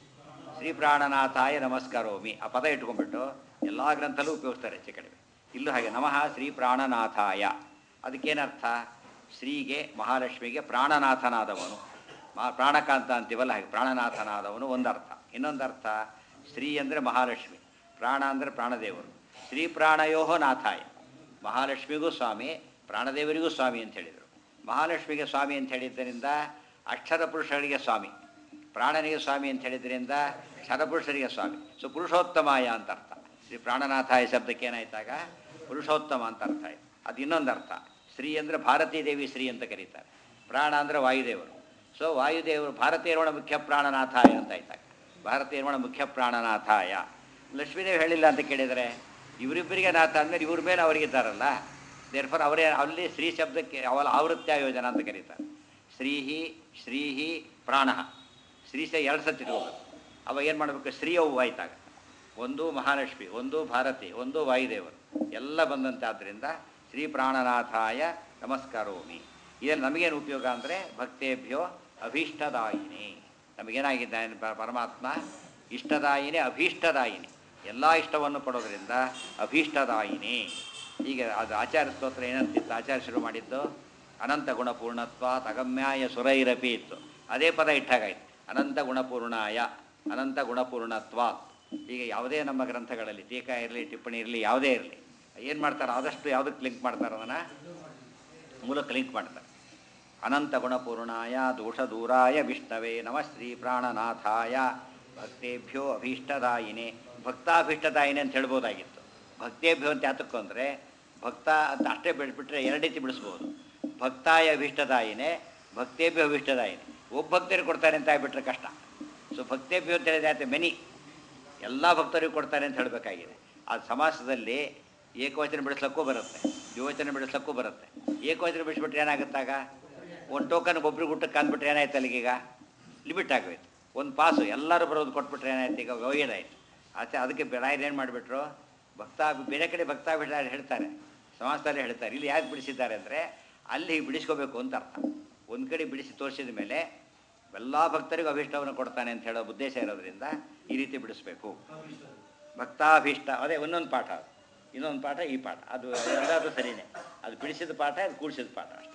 Speaker 1: ಶ್ರೀ ಪ್ರಾಣನಾಥಾಯ ನಮಸ್ಕಾರೋಮಿ ಆ ಪದ ಇಟ್ಕೊಂಡ್ಬಿಟ್ಟು ಎಲ್ಲ ಗ್ರಂಥಲ್ಲೂ ಉಪಯೋಗಿಸ್ತಾರೆ ಹೆಚ್ಚು ಕಡಿಮೆ ಇಲ್ಲೂ ಹಾಗೆ ನಮಃ ಶ್ರೀ ಪ್ರಾಣನಾಥಾಯ ಅದಕ್ಕೇನರ್ಥ ಶ್ರೀಗೆ ಮಹಾಲಕ್ಷ್ಮಿಗೆ ಪ್ರಾಣನಾಥನಾದವನು ಮಾ ಪ್ರಾಣಕಾಂತ ಅಂತೀವಲ್ಲ ಹಾಗೆ ಪ್ರಾಣನಾಥನಾದವನು ಒಂದರ್ಥ ಇನ್ನೊಂದರ್ಥ ಶ್ರೀ ಅಂದರೆ ಮಹಾಲಕ್ಷ್ಮಿ ಪ್ರಾಣ ಅಂದರೆ ಪ್ರಾಣದೇವರು ಶ್ರೀ ಪ್ರಾಣಯೋ ನಾಥಾಯ ಮಹಾಲಕ್ಷ್ಮಿಗೂ ಸ್ವಾಮಿ ಪ್ರಾಣದೇವರಿಗೂ ಸ್ವಾಮಿ ಅಂತ ಹೇಳಿದರು ಮಹಾಲಕ್ಷ್ಮಿಗೆ ಸ್ವಾಮಿ ಅಂತ ಹೇಳಿದ್ದರಿಂದ ಅಕ್ಷರ ಪುರುಷರಿಗೆ ಸ್ವಾಮಿ ಪ್ರಾಣನಿಗೆ ಸ್ವಾಮಿ ಅಂತ ಹೇಳಿದ್ರಿಂದ ಕ್ಷರಪುರುಷರಿಗೆ ಸ್ವಾಮಿ ಸೊ ಪುರುಷೋತ್ತಮಾಯ ಅಂತ ಅರ್ಥ ಶ್ರೀ ಪ್ರಾಣನಾಥಾಯ ಶಬ್ದಕ್ಕೆ ಏನಾಯ್ತಾಗ ಪುರುಷೋತ್ತಮ ಅಂತ ಅರ್ಥ ಆಯ್ತು ಅದು ಇನ್ನೊಂದು ಅರ್ಥ ಶ್ರೀ ಅಂದರೆ ಭಾರತೀ ದೇವಿ ಶ್ರೀ ಅಂತ ಕರೀತಾರೆ ಪ್ರಾಣ ಅಂದರೆ ವಾಯುದೇವರು ಸೊ ವಾಯುದೇವರು ಭಾರತೀಯರವಣ ಮುಖ್ಯ ಪ್ರಾಣನಾಥಾಯ ಅಂತ ಆಯ್ತಾಗ ಭಾರತೀಯರವಣ ಮುಖ್ಯ ಪ್ರಾಣನಾಥಾಯ ಲಕ್ಷ್ಮೀದೇವಿ ಹೇಳಿಲ್ಲ ಅಂತ ಕೇಳಿದರೆ ಇವರಿಬ್ಬರಿಗೆ ನಾಥ ಅಂದಮೇಲೆ ಇವ್ರ ಮೇಲೆ ಅವರಿಗಿದ್ದಾರಲ್ಲ ದೇರ್ಫರ್ ಅವರೇ ಅಲ್ಲಿ ಶ್ರೀ ಶಬ್ದಕ್ಕೆ ಅವಲ ಆವೃತ್ಯ ಯೋಜನ ಅಂತ ಕರೀತಾರೆ ಶ್ರೀಹಿ ಶ್ರೀಹಿ ಪ್ರಾಣ ಶ್ರೀ ಸ ಎರಡು ಸತಿ ಇಟ್ಕೋಬೇಕು ಅವಾಗ ಏನು ಮಾಡಬೇಕು ಶ್ರೀ ಅವು ಆಯ್ತಾಗ ಒಂದು ಮಹಾಲಕ್ಷ್ಮಿ ಒಂದು ಭಾರತಿ ಒಂದು ವಾಯುದೇವರು ಎಲ್ಲ ಬಂದಂತೆ ಆದ್ದರಿಂದ ಶ್ರೀ ಪ್ರಾಣನಾಥಾಯ ನಮಸ್ಕಾರೋಮಿ ಇದರಲ್ಲಿ ನಮಗೇನು ಉಪಯೋಗ ಅಂದರೆ ಭಕ್ತೇಭ್ಯೋ ಅಭೀಷ್ಟದಾಯಿನಿ ನಮಗೇನಾಗಿದ್ದಾನೆ ಪ- ಪರಮಾತ್ಮ ಇಷ್ಟದಾಯಿನಿ ಅಭೀಷ್ಟದಾಯಿನಿ ಎಲ್ಲ ಇಷ್ಟವನ್ನು ಪಡೋದ್ರಿಂದ ಅಭೀಷ್ಟದಾಯಿನಿ ಈಗ ಅದು ಆಚಾರ್ಯ ಸ್ತೋತ್ರ ಏನಂತಿತ್ತು ಆಚಾರ್ಯ ಶುರು ಮಾಡಿದ್ದು ಅನಂತ ಗುಣಪೂರ್ಣತ್ವ ತಗಮ್ಯಾಯ ಸುರೈರಪಿ ಇತ್ತು ಅದೇ ಪದ ಇಟ್ಟಾಗಾಯ್ತು ಅನಂತ ಗುಣಪೂರ್ಣಾಯ ಅನಂತ ಗುಣಪೂರ್ಣತ್ವ ಈಗ ಯಾವುದೇ ನಮ್ಮ ಗ್ರಂಥಗಳಲ್ಲಿ ಟೀಕಾ ಇರಲಿ ಟಿಪ್ಪಣಿ ಇರಲಿ ಯಾವುದೇ ಇರಲಿ ಏನು ಮಾಡ್ತಾರೆ ಆದಷ್ಟು ಯಾವುದಕ್ಕೆ ಲಿಂಕ್ ಮಾಡ್ತಾರೆ ಅದನ್ನು ಮೂಲಕ್ಕೆ ಲಿಂಕ್ ಮಾಡ್ತಾರೆ ಅನಂತ ಗುಣಪೂರ್ಣಾಯ ದೋಷ ದೂರಾಯ ವಿಷ್ಣವೇ ನಮಃ ಶ್ರೀ ಪ್ರಾಣನಾಥಾಯ ಭಕ್ತೇಭ್ಯೋ ಅಭೀಷ್ಟದಾಯಿನೇ ಭಕ್ತಾಭೀಷ್ಟದಾಯಿನಿ ಅಂತ ಹೇಳ್ಬೋದಾಗಿತ್ತು ಭಕ್ತೇಭ್ಯೋ ಅಂತ ಯಾತಕ್ಕೂ ಅಂದರೆ ಭಕ್ತ ಅಂತ ಅಷ್ಟೇ ಬಿಟ್ಬಿಟ್ರೆ ಎರಡು ರೀತಿ ಬಿಡಿಸ್ಬೋದು ಭಕ್ತಾಯ ಅಭೀಷ್ಟದಾಯಿನೇ ಭಕ್ತೇಭ್ಯೋ ಅಭೀಷ್ಟದಾಯಿನಿ ಒಬ್ಬ ಭಕ್ತರಿಗೆ ಕೊಡ್ತಾರೆ ಅಂತ ಆಗ್ಬಿಟ್ರೆ ಕಷ್ಟ ಸೊ ಭಕ್ತೇಭ್ಯೋ ಅಂತ ಹೇಳಿದ್ರೆ ಆಯ್ತು ಮೆನಿ ಎಲ್ಲ ಭಕ್ತರಿಗೂ ಕೊಡ್ತಾರೆ ಅಂತ ಹೇಳಬೇಕಾಗಿದೆ ಆ ಸಮಾಸದಲ್ಲಿ ಏಕವಚನ ಬಿಡಿಸ್ಲಿಕ್ಕೂ ಬರುತ್ತೆ ದ್ವಿವಚನ ಬಿಡಿಸ್ಲಿಕ್ಕೂ ಬರುತ್ತೆ ಏಕವಚನ ಬಿಡಿಸ್ಬಿಟ್ರೆ ಏನಾಗುತ್ತಾಗ ಒಂದು ಟೋಕನ್ ಒಬ್ರಿಗೆ ಊಟಕ್ಕೆ ಅಂದ್ಬಿಟ್ರೆ ಏನಾಯ್ತು ಅಲ್ಲಿಗೀಗ ಲಿಮಿಟ್ ಆಗೋಯ್ತು ಒಂದು ಪಾಸು ಎಲ್ಲರೂ ಬರೋದು ಕೊಟ್ಬಿಟ್ರೆ ಏನಾಯ್ತು ಈಗ ಒಯ್ಯದಾಯ್ತು ಆಚೆ ಅದಕ್ಕೆ ರಾಯರು ಏನು ಮಾಡಿಬಿಟ್ರು ಭಕ್ತ ಬೇರೆ ಕಡೆ ಭಕ್ತಾಭಿಷ ಹೇಳ್ತಾರೆ ಸಮಾಜದಲ್ಲಿ ಹೇಳ್ತಾರೆ ಇಲ್ಲಿ ಯಾಕೆ ಬಿಡಿಸಿದ್ದಾರೆ ಅಂದರೆ ಅಲ್ಲಿ ಬಿಡಿಸ್ಕೋಬೇಕು ಅಂತ ಅರ್ಥ ಒಂದು ಕಡೆ ಬಿಡಿಸಿ ತೋರಿಸಿದ ಮೇಲೆ ಎಲ್ಲ ಭಕ್ತರಿಗೂ ಅಭೀಷ್ಟವನ್ನು ಕೊಡ್ತಾನೆ ಅಂತ ಹೇಳೋ ಉದ್ದೇಶ ಇರೋದ್ರಿಂದ ಈ ರೀತಿ ಬಿಡಿಸ್ಬೇಕು ಭಕ್ತಾಭೀಷ್ಟ ಅದೇ ಒಂದೊಂದು ಪಾಠ ಅದು ಇನ್ನೊಂದು ಪಾಠ ಈ ಪಾಠ ಅದು ಎಲ್ಲಾದ್ರೂ ಸರಿನೇ ಅದು ಬಿಡಿಸಿದ ಪಾಠ ಅದು ಕೂಡಿಸಿದ ಪಾಠ ಅಷ್ಟೇ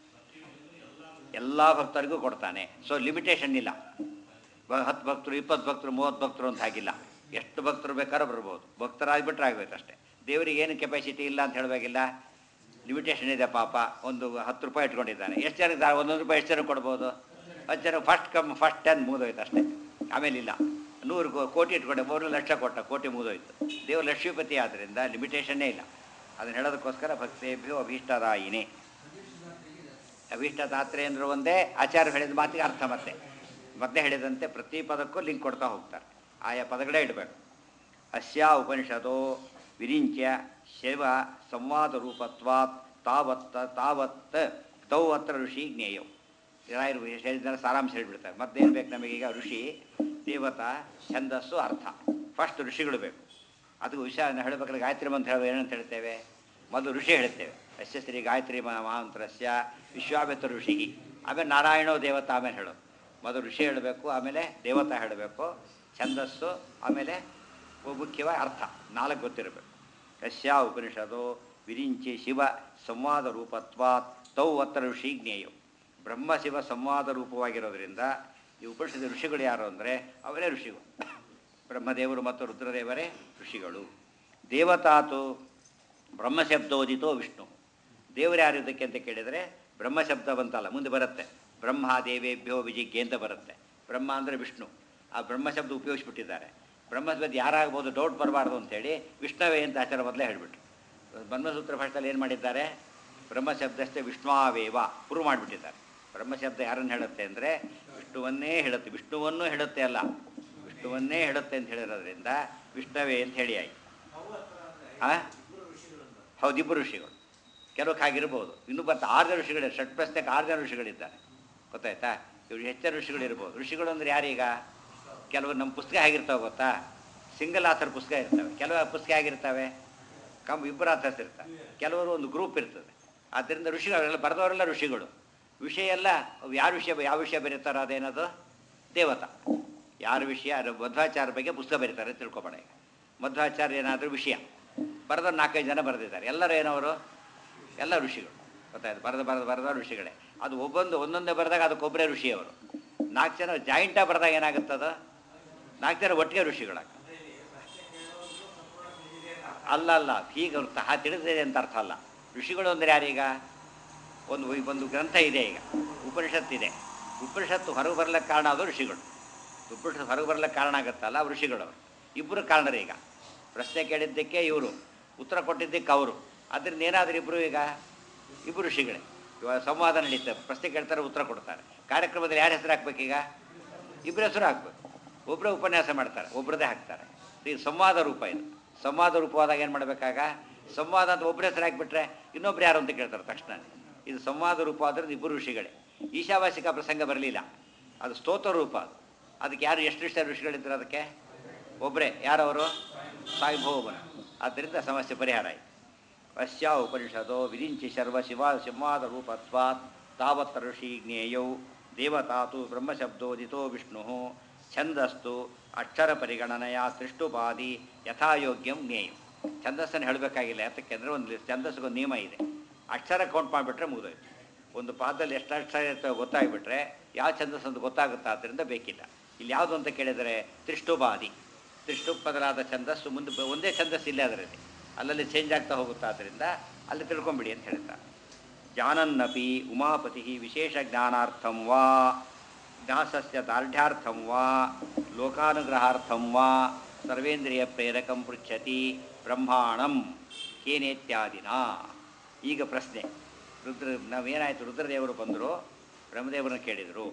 Speaker 1: ಎಲ್ಲ ಭಕ್ತರಿಗೂ ಕೊಡ್ತಾನೆ ಸೊ ಲಿಮಿಟೇಷನ್ ಇಲ್ಲ ಬ- ಹತ್ತು ಭಕ್ತರು ಇಪ್ಪತ್ತು ಭಕ್ತರು ಮೂವತ್ತು ಭಕ್ತರು ಅಂತ ಹಾಗಿಲ್ಲ ಎಷ್ಟು ಭಕ್ತರು ಬೇಕಾದ್ರೂ ಬರ್ಬೋದು ಭಕ್ತರಾಗ್ಬಿಟ್ರೆ ಆಗ್ಬೇಕು ಅಷ್ಟೇ ದೇವರಿಗೆ ಏನು ಕೆಪಾಸಿಟಿ ಇಲ್ಲ ಅಂತ ಹೇಳಬೇಕಿಲ್ಲ ಲಿಮಿಟೇಷನ್ ಇದೆ ಪಾಪ ಒಂದು ಹತ್ತು ರೂಪಾಯಿ ಇಟ್ಕೊಂಡಿದ್ದಾನೆ ಎಷ್ಟು ಜನಕ್ಕೆ ಒಂದೊಂದು ರೂಪಾಯಿ ಎಷ್ಟು ಜನಕ್ಕೆ ಕೊಡ್ಬೋದು ಹತ್ತು ಜನ ಫಸ್ಟ್ ಕಮ್ ಫಸ್ಟ್ ಟೆನ್ ಮುಗಿದೋಯ್ತು ಅಷ್ಟೇ ಆಮೇಲೆ ಇಲ್ಲ ನೂರು ಕೋ- ಕೋಟಿ ಇಟ್ಕೊಂಡೆ ಮೂರು ಲಕ್ಷ ಕೊಟ್ಟ ಕೋಟಿ ಮುಗಿದೋಯ್ತು ದೇವರು ಲಕ್ಷ್ಮೀಪತಿ ಆದ್ದರಿಂದ ಲಿಮಿಟೇಷನ್ನೇ ಇಲ್ಲ ಅದನ್ನು ಹೇಳೋದಕ್ಕೋಸ್ಕರ ಭಕ್ತೇಭ್ಯೋ ಅಭೀಷ್ಟದಾಯಿನೇ ಅಭೀಷ್ಟದಾತ್ರೆ ಅಂದ್ರೆ ಒಂದೇ ಆಚಾರ್ಯ ಹೇಳಿದ ಮಾತಿಗೆ ಅರ್ಥ ಮತ್ತೆ ಮತ್ತೆ ಹೇಳಿದಂತೆ ಪ್ರತಿ ಪದಕ್ಕೂ ಲಿಂಕ್ ಕೊಡ್ತಾ ಹೋಗ್ತಾರೆ ಆಯಾ ಪದಗಳೇ ಇಡಬೇಕು ಅಸ್ಯಾ ಉಪನಿಷದೋ ವಿರಿಂಚ್ಯ ಶಿವ ಸಂವಾದ ರೂಪತ್ವಾತ್ ತಾವತ್ತ ತಾವತ್ ತೌ ಅತ್ರ ಋಷಿ ಜ್ಞೇಯವು ರಾಯರು ಹೇಳಿದ್ರೆ ಸಾರಾಂಶ ಹೇಳಿಬಿಡ್ತಾರೆ ಮತ್ತೇನು ಬೇಕು ನಮಗೀಗ ಋಷಿ ದೇವತಾ ಛಂದಸ್ಸು ಅರ್ಥ ಫಸ್ಟ್ ಋಷಿಗಳು ಬೇಕು ಅದು ವಿಷಯ ಹೇಳಬೇಕಾದ್ರೆ ಗಾಯತ್ರಿ ಮಂತ್ರ ಹೇಳುವ ಏನಂತ ಹೇಳ್ತೇವೆ ಮೊದಲು ಋಷಿ ಹೇಳ್ತೇವೆ ಯಶ ಶ್ರೀ ಗಾಯತ್ರಿ ಮಹಾಂತ್ರಸ್ಯ ವಿಶ್ವಾಮಿತ್ರ ಋಷಿ ಆಮೇಲೆ ನಾರಾಯಣೋ ದೇವತಾ ಆಮೇಲೆ ಹೇಳೋದು ಮೊದಲು ಋಷಿ ಹೇಳಬೇಕು ಆಮೇಲೆ ದೇವತಾ ಹೇಳಬೇಕು ಛಂದಸ್ಸು ಆಮೇಲೆ ಮುಖ್ಯವಾಗಿ ಅರ್ಥ ನಾಲ್ಕು ಗೊತ್ತಿರಬೇಕು ಯಸ್ಯಾ ಉಪನಿಷದು ವಿರಿಂಚಿ ಶಿವ ಸಂವಾದ ರೂಪತ್ವಾತ್ ತೌ ಅತ್ರ ಋಷಿ ಜ್ಞೇಯು ಬ್ರಹ್ಮ ಶಿವ ಸಂವಾದ ರೂಪವಾಗಿರೋದ್ರಿಂದ ಈ ಉಪನಿಷದ ಋಷಿಗಳು ಯಾರು ಅಂದರೆ ಅವರೇ ಋಷಿಗಳು ಬ್ರಹ್ಮದೇವರು ಮತ್ತು ರುದ್ರದೇವರೇ ಋಷಿಗಳು ದೇವತಾತು ಬ್ರಹ್ಮಶಬ್ದೋದಿತೋ ವಿಷ್ಣು ದೇವರು ಯಾರು ಇದಕ್ಕೆ ಅಂತ ಕೇಳಿದರೆ ಬ್ರಹ್ಮಶಬ್ದ ಬಂತಲ್ಲ ಮುಂದೆ ಬರುತ್ತೆ ಬ್ರಹ್ಮ ದೇವೇಭ್ಯೋ ವಿಜಿಗ್ಗೆ ಅಂತ ಬರುತ್ತೆ ಬ್ರಹ್ಮ ಅಂದರೆ ವಿಷ್ಣು ಆ ಬ್ರಹ್ಮಶಬ್ದ ಉಪಯೋಗಿಸ್ಬಿಟ್ಟಿದ್ದಾರೆ ಬ್ರಹ್ಮಶಬ್ದ ಯಾರಾಗ್ಬೋದು ಡೌಟ್ ಬರಬಾರ್ದು ಅಂತೇಳಿ ವಿಷ್ಣುವೇ ಅಂತ ಆಚಾರ ಮೊದಲೇ ಹೇಳಿಬಿಟ್ರು ಬ್ರಹ್ಮಸೂತ್ರ ಭಾಷೆಯಲ್ಲಿ ಏನು ಮಾಡಿದ್ದಾರೆ ಬ್ರಹ್ಮಶಬ್ದಷ್ಟೇ ವಿಷ್ಣುವೇವ ಪ್ರೂವ್ ಮಾಡಿಬಿಟ್ಟಿದ್ದಾರೆ ಬ್ರಹ್ಮಶಬ್ದ ಯಾರನ್ನು ಹೇಳುತ್ತೆ ಅಂದರೆ ವಿಷ್ಣುವನ್ನೇ ಹೇಳುತ್ತೆ ವಿಷ್ಣುವನ್ನೂ ಹೇಳುತ್ತೆ ಅಲ್ಲ ವಿಷ್ಣುವನ್ನೇ ಹೇಳುತ್ತೆ ಅಂತ ಹೇಳಿರೋದ್ರಿಂದ ವಿಷ್ಣುವೇ ಅಂತ ಹೇಳಿ ಆಯ್ತು ಆ ಹೌದು ಇಬ್ಬರು ಋಷಿಗಳು ಕೆಲವಕ್ಕೆ ಹಾಗಿರ್ಬೋದು ಇನ್ನೂ ಬರ್ತಾ ಆರು ಜನ ಋಷಿಗಳು ಷಟ್ ಪ್ರಶ್ನೆಗೆ ಆರು ಜನ ಋಷಿಗಳಿದ್ದಾರೆ ಗೊತ್ತಾಯ್ತಾ ಇವರು ಹೆಚ್ಚಿನ ಋಷಿಗಳು ಇರ್ಬೋದು ಋಷಿಗಳು ಅಂದ್ರೆ ಯಾರೀಗ ಕೆಲವು ನಮ್ಮ ಪುಸ್ತಕ ಹೇಗಿರ್ತಾವೆ ಗೊತ್ತಾ ಸಿಂಗಲ್ ಆಥರ್ ಪುಸ್ತಕ ಇರ್ತವೆ ಕೆಲವು ಪುಸ್ತಕ ಹೇಗಿರ್ತವೆ ಕಮ್ ಇಬ್ಬರು ಆಥರ್ಸ್ ಇರ್ತಾರೆ ಕೆಲವರು ಒಂದು ಗ್ರೂಪ್ ಇರ್ತದೆ ಆದ್ದರಿಂದ ಋಷಿಗಳೆಲ್ಲ ಬರೆದವರೆಲ್ಲ ಋಷಿಗಳು ವಿಷಯ ಎಲ್ಲ ಅವು ಯಾರ ವಿಷಯ ಯಾವ ವಿಷಯ ಬರೀತಾರೋ ಅದೇನದು ದೇವತಾ ಯಾರ ವಿಷಯ ಅದು ಮಧ್ವಾಚಾರ ಬಗ್ಗೆ ಪುಸ್ತಕ ಬರೀತಾರೆ ಅಂತ ತಿಳ್ಕೊಬೇಡ ಈಗ ಮಧ್ವಾಚಾರ್ಯ ಏನಾದರೂ ವಿಷಯ ಬರೆದವ್ರು ನಾಲ್ಕೈದು ಜನ ಬರೆದಿದ್ದಾರೆ ಎಲ್ಲರೂ ಏನವರು ಎಲ್ಲ ಋಷಿಗಳು ಗೊತ್ತಾಯ್ತು ಬರೆದ ಬರೆದ ಬರೆದ ಋಷಿಗಳೇ ಅದು ಒಬ್ಬೊಂದು ಒಂದೊಂದೇ ಬರೆದಾಗ ಅದಕ್ಕೊಬ್ಬರೇ ಋಷಿಯವರು ನಾಲ್ಕು ಜನ ಜಾಯಿಂಟಾಗಿ ಬರೆದಾಗ ಏನಾಗುತ್ತದ ನಾಲ್ಕು ಜನ ಒಟ್ಟಿಗೆ ಋಷಿಗಳಾಗ ಅಲ್ಲ ಅಲ್ಲ ಹೀಗೆ ಅವ್ರು ತಹ ತಿಳಿದಿದೆ ಅಂತ ಅರ್ಥ ಅಲ್ಲ ಋಷಿಗಳು ಅಂದರೆ ಯಾರೀಗ ಒಂದು ಒಂದು ಗ್ರಂಥ ಇದೆ ಈಗ ಉಪನಿಷತ್ತು ಇದೆ ಉಪನಿಷತ್ತು ಹೊರಗೆ ಬರ್ಲಿಕ್ಕೆ ಕಾರಣ ಅದು ಋಷಿಗಳು ಉಪನಿಷತ್ತು ಹೊರಗೆ ಬರ್ಲಿಕ್ಕೆ ಕಾರಣ ಆಗುತ್ತಲ್ಲ ಅವ್ರು ಋಷಿಗಳು ಅವರು ಇಬ್ಬರು ಕಾರಣರು ಈಗ ಪ್ರಶ್ನೆ ಕೇಳಿದ್ದಕ್ಕೆ ಇವರು ಉತ್ತರ ಕೊಟ್ಟಿದ್ದಕ್ಕೆ ಅವರು ಅದರಿಂದ ಏನಾದರೂ ಇಬ್ಬರು ಈಗ ಇಬ್ಬರು ಋಷಿಗಳೇ ಇವಾಗ ಸಂವಾದ ನಡೀತದೆ ಪ್ರಶ್ನೆ ಕೇಳ್ತಾರೆ ಉತ್ತರ ಕೊಡ್ತಾರೆ ಕಾರ್ಯಕ್ರಮದಲ್ಲಿ ಯಾರ ಹೆಸರು ಹಾಕ್ಬೇಕೀಗ ಇಬ್ಬರ ಹೆಸರು ಹಾಕ್ಬೇಕು ಒಬ್ಬರೇ ಉಪನ್ಯಾಸ ಮಾಡ್ತಾರೆ ಒಬ್ಬರದೇ ಹಾಕ್ತಾರೆ ಇದು ಸಂವಾದ ರೂಪ ಇದು ಸಂವಾದ ರೂಪವಾದಾಗ ಏನು ಮಾಡಬೇಕಾಗ ಸಂವಾದ ಅಂತ ಒಬ್ಬರ ಹೆಸರು ಹಾಕಿಬಿಟ್ರೆ ಇನ್ನೊಬ್ರು ಯಾರು ಅಂತ ಕೇಳ್ತಾರೆ ತಕ್ಷಣ ಇದು ಸಂವಾದ ರೂಪ ಆದ್ರೆ ಇಬ್ಬರು ಋಷಿಗಳೇ ಈಶಾವಾಸಿಕ ಪ್ರಸಂಗ ಬರಲಿಲ್ಲ ಅದು ಸ್ತೋತ್ರ ರೂಪ ಅದು ಅದಕ್ಕೆ ಯಾರು ಎಷ್ಟು ಇಷ್ಟ ಋಷಿಗಳಿದ್ರು ಅದಕ್ಕೆ ಒಬ್ಬರೇ ಯಾರವರು ಸಾಯಿಭೌಮನ ಆದ್ದರಿಂದ ಸಮಸ್ಯೆ ಪರಿಹಾರ ಆಯಿತು ಅಸ್ಯ ಉಪನಿಷದೋ ವಿರಿಂಚಿ ಶರ್ವ ಶಿವ ಸಂವಾದ ರೂಪತ್ವಾತ್ ತಾವತ್ ಋಷಿ ಜ್ಞೇಯೌ ದೇವತಾತು ಬ್ರಹ್ಮಶಬ್ದೋದಿತೋ ವಿಷ್ಣು ಛಂದಸ್ತು ಅಕ್ಷರ ಪರಿಗಣನೆಯ ತ್ರಿಷ್ಟುಪಾದಿ ಯಥಾಯೋಗ್ಯಂ ಜ್ಞೇಯಂ ಛಂದಸ್ಸನ್ನು ಹೇಳಬೇಕಾಗಿಲ್ಲ ಯಾತಕ್ಕೆ ಅಂದರೆ ಒಂದು ಛಂದಸ್ಸಿಗೊಂದು ನಿಯಮ ಇದೆ ಅಕ್ಷರ ಕೌಂಟ್ ಮಾಡಿಬಿಟ್ರೆ ಮುಗಿದೋಯ್ತು ಒಂದು ಪಾದದಲ್ಲಿ ಎಷ್ಟು ಅಕ್ಷರ ಇರ್ತವೆ ಗೊತ್ತಾಗ್ಬಿಟ್ರೆ ಯಾವ ಛಂದಸ್ಸು ಅಂತ ಗೊತ್ತಾಗುತ್ತಾ ಆದ್ದರಿಂದ ಬೇಕಿಲ್ಲ ಇಲ್ಲಿ ಯಾವುದು ಅಂತ ಕೇಳಿದರೆ ತ್ರಿಷ್ಟುಪಾದಿ ತ್ರಿಷ್ಟು ಬದಲಾದ ಛಂದಸ್ಸು ಮುಂದೆ ಬ- ಒಂದೇ ಛಂದಸ್ಸು ಇಲ್ಲೇ ಅದರಲ್ಲಿ ಅಲ್ಲಲ್ಲಿ ಚೇಂಜ್ ಆಗ್ತಾ ಹೋಗುತ್ತಾ ಆದ್ದರಿಂದ ಅಲ್ಲಿ ತಿಳ್ಕೊಂಬಿಡಿ ಅಂತ ಹೇಳ್ತಾರೆ ಜಾನನ್ನಪಿ ಉಮಾಪತಿ ವಿಶೇಷ ಜ್ಞಾನಾರ್ಥಂ ವಾ ಜ್ಞಾಸಸ್ಯ ದಾರ್ಢ್ಯಾರ್ಥಂ ವಾ ಲೋಕಾನುಗ್ರಹಾರ್ಥಂ ವಾ ಸರ್ವೇಂದ್ರಿಯ ಪ್ರೇರಕಂ ಪೃಚ್ಛತಿ ಬ್ರಹ್ಮಾಣಂ ಕೇನೇತ್ಯಾದಿನ ಈಗ ಪ್ರಶ್ನೆ ರುದ್ರ ನಾವೇನಾಯಿತು ರುದ್ರದೇವರು ಬಂದರು ಬ್ರಹ್ಮದೇವರನ್ನ ಕೇಳಿದರು